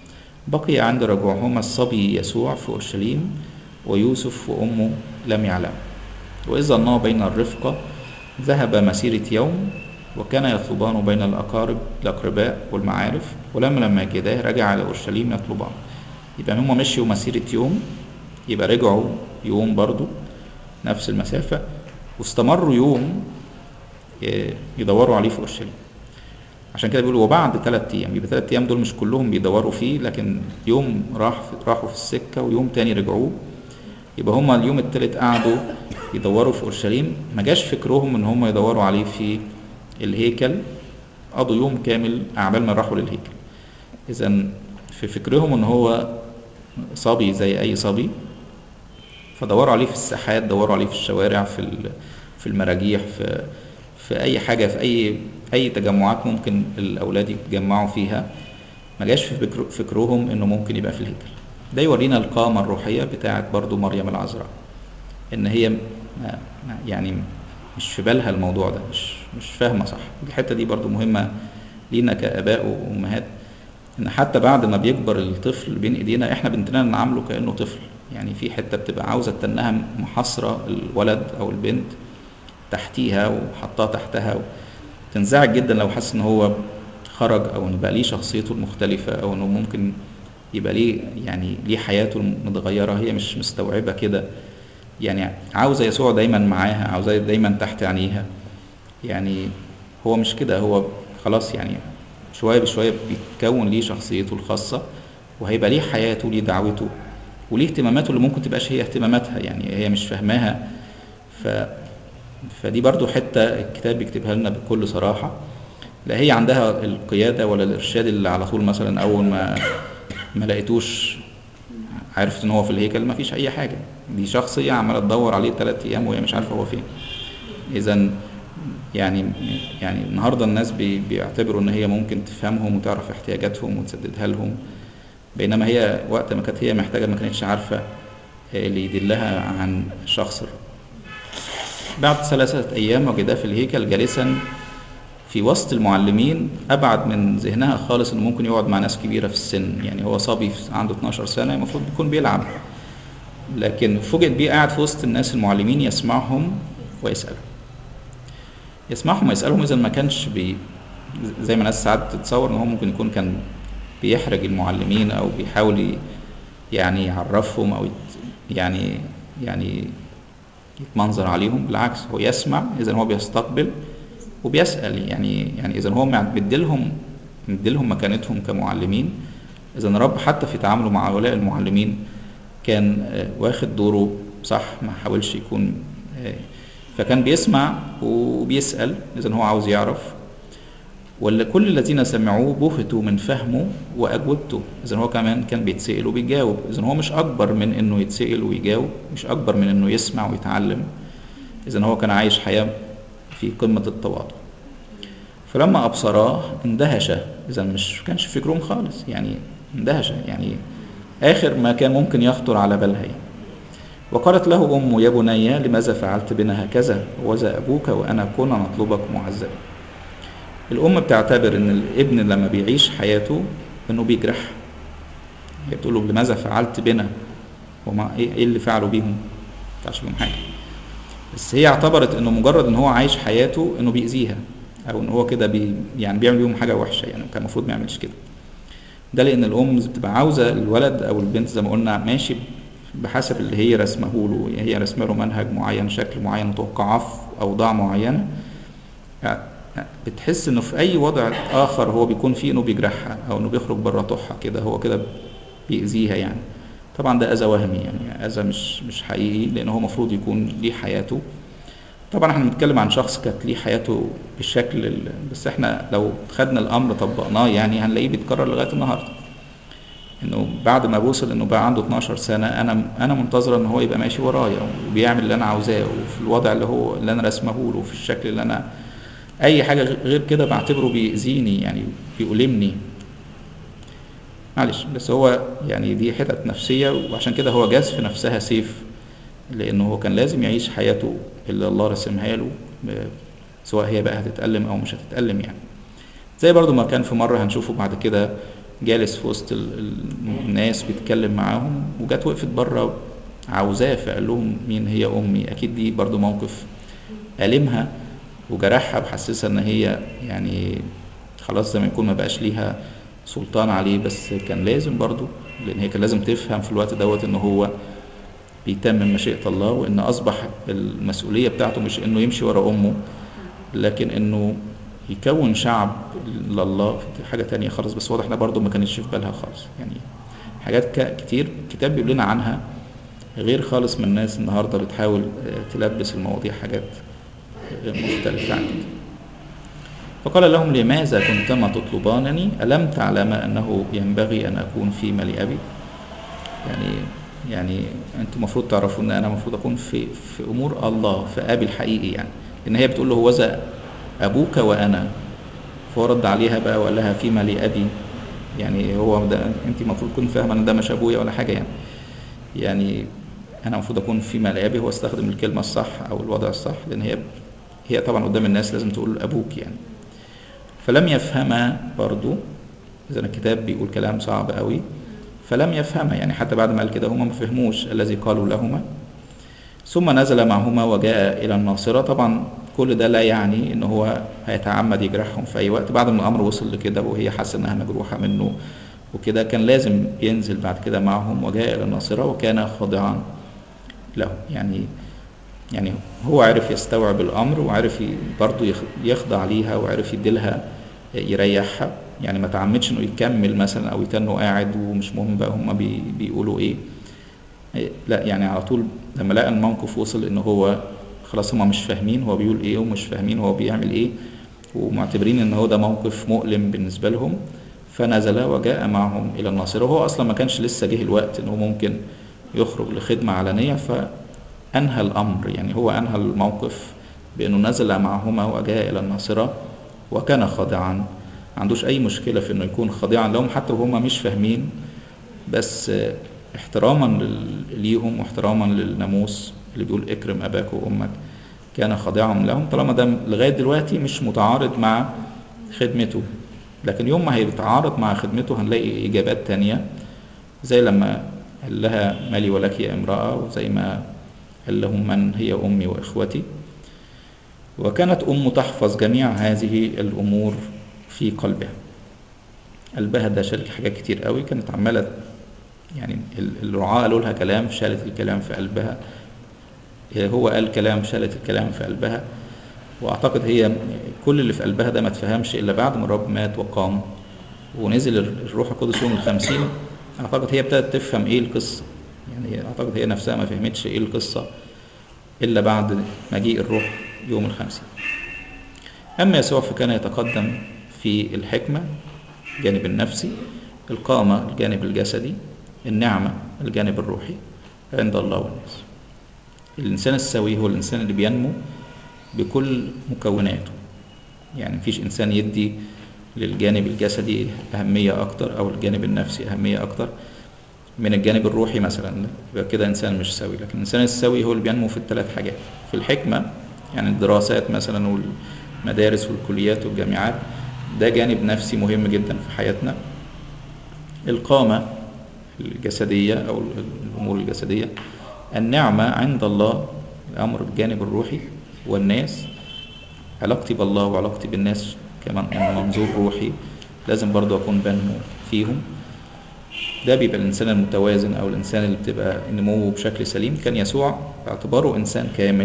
بقي عند رجوعهما الصبي يسوع في أورشليم ويوسف وأمه لم يعلموا وإذ ظناه بين الرفقة ذهب مسيرة يوم وكان يطلبان بين الأقارب الأقرباء والمعارف ولما لما جداه رجع إلى أورشليم يطلبان يبقى هم مشيوا مسيرة يوم يبقى رجعوا يوم برضو نفس المسافة واستمروا يوم ي- يدوروا عليه في اورشليم عشان كده بيقولوا وبعد ثلاث ايام يبقى ثلاث ايام دول مش كلهم بيدوروا فيه لكن يوم راح في راحوا في السكه ويوم تاني رجعوه يبقى هما اليوم التالت قعدوا يدوروا في اورشليم ما جاش فكرهم ان هم يدوروا عليه في الهيكل قضوا يوم كامل اعمال ما راحوا للهيكل اذا في فكرهم ان هو صبي زي اي صبي فدوروا عليه في الساحات دوروا عليه في الشوارع في ال- في المراجيح في في اي حاجه في اي اي تجمعات ممكن الاولاد يتجمعوا فيها ما جاش في فكر فكرهم انه ممكن يبقى في الهيكل ده يورينا القامه الروحيه بتاعه برضو مريم العذراء ان هي ما- ما- يعني مش في بالها الموضوع ده مش مش فاهمه صح الحته دي برضو مهمه لينا كاباء وامهات ان حتى بعد ما بيكبر الطفل بين ايدينا احنا بنتنا نعامله كانه طفل يعني في حته بتبقى عاوزه تنها محاصره الولد او البنت تحتيها وحطها تحتها تنزعج جدا لو حس ان هو خرج او ان بقى ليه شخصيته المختلفه او انه ممكن يبقى ليه يعني ليه حياته المتغيره هي مش مستوعبه كده يعني عاوزه يسوع دايما معاها عاوزاه دايما تحت عينيها يعني هو مش كده هو خلاص يعني شويه بشويه بيتكون ليه شخصيته الخاصه وهيبقى ليه حياته ليه دعوته وليه اهتماماته اللي ممكن تبقاش هي اهتماماتها يعني هي مش فاهماها ف فدي برضو حتة الكتاب بيكتبها لنا بكل صراحة لا هي عندها القيادة ولا الإرشاد اللي على طول مثلا أول ما ما لقيتوش عرفت إن هو في الهيكل ما فيش أي حاجة دي شخصية عمالة تدور عليه ثلاث أيام وهي مش عارفة هو فين إذا يعني يعني النهارده الناس بي بيعتبروا إن هي ممكن تفهمهم وتعرف احتياجاتهم وتسددها لهم بينما هي وقت ما كانت هي محتاجة ما كانتش عارفة اللي يدلها عن شخص الرب بعد ثلاثة أيام وجداه في الهيكل جالسا في وسط المعلمين أبعد من ذهنها خالص إنه ممكن يقعد مع ناس كبيرة في السن يعني هو صبي عنده 12 سنة المفروض يكون بيلعب لكن فوجئت بيه قاعد في وسط الناس المعلمين يسمعهم ويسألهم يسمعهم ويسألهم إذا ما كانش بي زي ما الناس ساعات تتصور إن هو ممكن يكون كان بيحرج المعلمين أو بيحاول يعني يعرفهم أو يعني يعني يتمنظر عليهم بالعكس هو يسمع اذا هو بيستقبل وبيسال يعني يعني اذا هو مديلهم مديلهم مكانتهم كمعلمين إذا الرب حتى في تعامله مع هؤلاء المعلمين كان آه، واخد دوره صح ما حاولش يكون آه، فكان بيسمع وبيسأل إذا هو عاوز يعرف ولا كل الذين سمعوه بهتوا من فهمه وأجوبته إذا هو كمان كان بيتسأل وبيجاوب إذا هو مش أكبر من إنه يتسأل ويجاوب مش أكبر من إنه يسمع ويتعلم إذا هو كان عايش حياة في قمة التواضع فلما أبصراه اندهش إذا مش كانش فكرهم خالص يعني اندهش يعني آخر ما كان ممكن يخطر على بالها يعني. وقالت له أمه يا بني لماذا فعلت بنا هكذا وذا أبوك وأنا كنا نطلبك معذبا الأم بتعتبر إن الابن لما بيعيش حياته إنه بيجرحها هي بتقول له لماذا فعلت بنا وما إيه إيه اللي فعلوا بيهم ما بيهم حاجة بس هي اعتبرت إنه مجرد إن هو عايش حياته إنه بيأذيها أو إن هو كده بي يعني بيعمل بيهم حاجة وحشة يعني كان المفروض ما يعملش كده ده لأن الأم بتبقى عاوزة الولد أو البنت زي ما قلنا ماشي بحسب اللي هي رسمه له هي رسمه له منهج معين شكل معين متوقعات أوضاع معينة بتحس انه في اي وضع اخر هو بيكون فيه انه بيجرحها او انه بيخرج بره طوحها كده هو كده بيأذيها يعني طبعا ده اذى وهمي يعني اذى مش مش حقيقي لان هو المفروض يكون ليه حياته طبعا احنا بنتكلم عن شخص كانت ليه حياته بالشكل ال- بس احنا لو خدنا الامر طبقناه يعني هنلاقيه بيتكرر لغايه النهارده انه بعد ما وصل انه بقى عنده 12 سنه انا انا منتظره ان هو يبقى ماشي ورايا وبيعمل اللي انا عاوزاه وفي الوضع اللي هو اللي انا رسمه له وفي الشكل اللي انا اي حاجه غير كده بعتبره بيأذيني يعني بيؤلمني معلش بس هو يعني دي حتت نفسيه وعشان كده هو جاز في نفسها سيف لانه هو كان لازم يعيش حياته اللي الله رسمها له ب- سواء هي بقى هتتألم او مش هتتألم يعني زي برضو ما كان في مرة هنشوفه بعد كده جالس في وسط ال- ال- الناس بيتكلم معاهم وجت وقفت بره عاوزاه فقال لهم مين هي أمي أكيد دي برضو موقف ألمها وجرحها وحسسها إن هي يعني خلاص زي ما يكون ما بقاش ليها سلطان عليه بس كان لازم برضو لأن هي كان لازم تفهم في الوقت دوت إن هو بيتمم مشيئة الله وإن أصبح المسؤولية بتاعته مش إنه يمشي ورا أمه لكن إنه يكون شعب لله دي حاجة تانية خالص بس واضح انها برضو ما كانتش في بالها خالص يعني حاجات ك- كتير الكتاب بيقول لنا عنها غير خالص من الناس النهارده بتحاول آه، تلبس المواضيع حاجات آه، مختلفة عن كده فقال لهم لماذا كنتما تطلبانني ألم تعلما أنه ينبغي أن أكون في ملء أبي يعني يعني أنتم المفروض تعرفوا أن أنا المفروض أكون في في أمور الله في أبي الحقيقي يعني لأن هي بتقول له هو ذا أبوك وأنا فهو رد عليها بقى وقال لها فيما لي أبي يعني هو ده أنت المفروض تكون فاهمة إن ده مش أبويا ولا حاجة يعني يعني أنا المفروض أكون فيما لي أبي هو استخدم الكلمة الصح أو الوضع الصح لأن هي هي طبعا قدام الناس لازم تقول أبوك يعني فلم يفهما برضو إذا الكتاب بيقول كلام صعب قوي فلم يفهما يعني حتى بعد ما قال كده هما ما فهموش الذي قالوا لهما ثم نزل معهما وجاء إلى الناصرة طبعا كل ده لا يعني إن هو هيتعمد يجرحهم في أي وقت بعد ما الأمر وصل لكده وهي حاسة إنها مجروحة منه وكده كان لازم ينزل بعد كده معهم وجاء إلى الناصرة وكان خاضعا له يعني يعني هو عرف يستوعب الأمر وعرف ي- برضه يخ- يخضع ليها وعرف يديلها يريحها يعني ما تعمدش انه يكمل مثلا او يتنه قاعد ومش مهم بقى هما بي بيقولوا ايه إيه، لا يعني على طول لما لقى الموقف وصل ان هو خلاص هما مش فاهمين هو بيقول ايه ومش فاهمين هو بيعمل ايه ومعتبرين ان هو ده موقف مؤلم بالنسبة لهم فنزل وجاء معهم الى الناصرة وهو اصلا ما كانش لسه جه الوقت ان هو ممكن يخرج لخدمة علنية فانهى الامر يعني هو انهى الموقف بانه نزل معهما وجاء الى الناصرة وكان خاضعا ما عندوش اي مشكلة في انه يكون خاضعا لهم حتى وهم مش فاهمين بس آه، احتراما لل- ليهم واحتراما للناموس اللي بيقول اكرم اباك وامك كان خاضعا لهم طالما ده لغايه دلوقتي مش متعارض مع خدمته لكن يوم ما هيتعارض مع خدمته هنلاقي اجابات تانية زي لما قال لها مالي ولك يا امراه وزي ما قال لهم من هي امي واخوتي وكانت ام تحفظ جميع هذه الامور في قلبها قلبها ده شارك حاجات كتير قوي كانت عماله يعني ال- الرعاة قالوا لها كلام شالت الكلام في قلبها هو قال كلام شالت الكلام في قلبها واعتقد هي كل اللي في قلبها ده ما تفهمش الا بعد ما الرب مات وقام ونزل الروح القدس يوم الخمسين اعتقد هي ابتدت تفهم ايه القصة يعني اعتقد هي نفسها ما فهمتش ايه القصة الا بعد مجيء الروح يوم الخمسين اما يسوع فكان يتقدم في الحكمة الجانب النفسي القامة الجانب الجسدي النعمة الجانب الروحي عند الله والناس الإنسان السوي هو الإنسان اللي بينمو بكل مكوناته يعني مفيش إنسان يدي للجانب الجسدي أهمية أكتر أو الجانب النفسي أهمية أكتر من الجانب الروحي مثلا يبقى كده إنسان مش سوي لكن الإنسان السوي هو اللي بينمو في الثلاث حاجات في الحكمة يعني الدراسات مثلا والمدارس والكليات والجامعات ده جانب نفسي مهم جدا في حياتنا القامة الجسدية أو الأمور الجسدية النعمة عند الله الأمر بالجانب الروحي والناس علاقتي بالله وعلاقتي بالناس كمان من منظور روحي لازم برضو أكون بنمو فيهم ده بيبقى الإنسان المتوازن أو الإنسان اللي بتبقى نموه بشكل سليم كان يسوع باعتباره إنسان كامل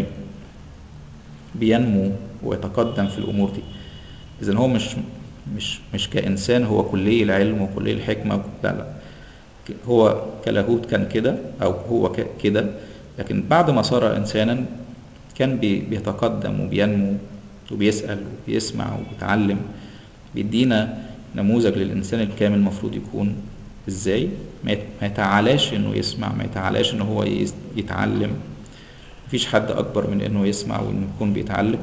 بينمو ويتقدم في الأمور دي إذا هو مش مش مش كإنسان هو كلي العلم وكلي الحكمة لا لا هو كلاهوت كان كده أو هو كده لكن بعد ما صار إنسانا كان بيتقدم وبينمو وبيسأل وبيسمع وبيتعلم بيدينا نموذج للإنسان الكامل المفروض يكون إزاي ما يتعالاش إنه يسمع ما يتعالاش إنه هو يتعلم مفيش حد أكبر من إنه يسمع وإنه يكون بيتعلم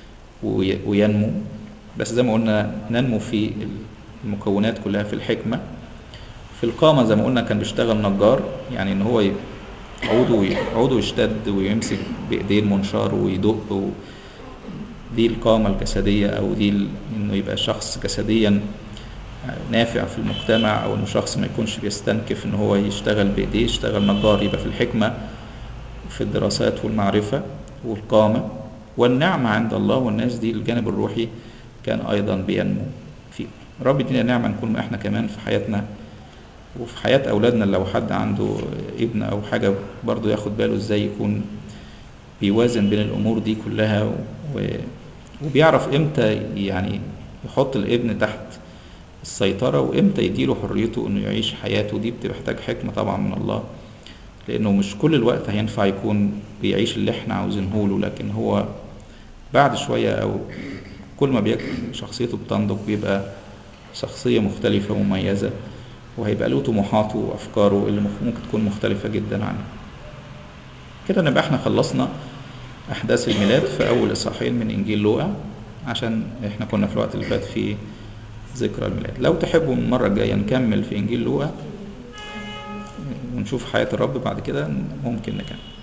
وينمو بس زي ما قلنا ننمو في المكونات كلها في الحكمة في القامة زي ما قلنا كان بيشتغل نجار يعني ان هو عوده عوده يشتد ويمسك بايديه المنشار ويدق و... دي القامة الجسدية او دي ال... انه يبقى شخص جسديا نافع في المجتمع او انه شخص ما يكونش بيستنكف ان هو يشتغل بايديه يشتغل نجار يبقى في الحكمة في الدراسات والمعرفة والقامة والنعمة عند الله والناس دي الجانب الروحي كان أيضا بينمو فيه رب يدينا نعمة نكون احنا كمان في حياتنا وفي حياة أولادنا لو حد عنده ابن أو حاجة برضو ياخد باله ازاي يكون بيوازن بين الأمور دي كلها و... وبيعرف امتى يعني يحط الابن تحت السيطرة وامتى يديله حريته انه يعيش حياته دي بتحتاج حكمة طبعا من الله لانه مش كل الوقت هينفع يكون بيعيش اللي احنا عاوزينه له لكن هو بعد شوية او كل ما بيكبر شخصيته بتنضج بيبقى شخصية مختلفة ومميزة وهيبقى له طموحاته وأفكاره اللي ممكن تكون مختلفة جدا عنه كده نبقى احنا خلصنا أحداث الميلاد في أول إصحاحين من إنجيل لوقا عشان احنا كنا في الوقت اللي فات في ذكرى الميلاد لو تحبوا المرة الجاية نكمل في إنجيل لوقا ونشوف حياة الرب بعد كده ممكن نكمل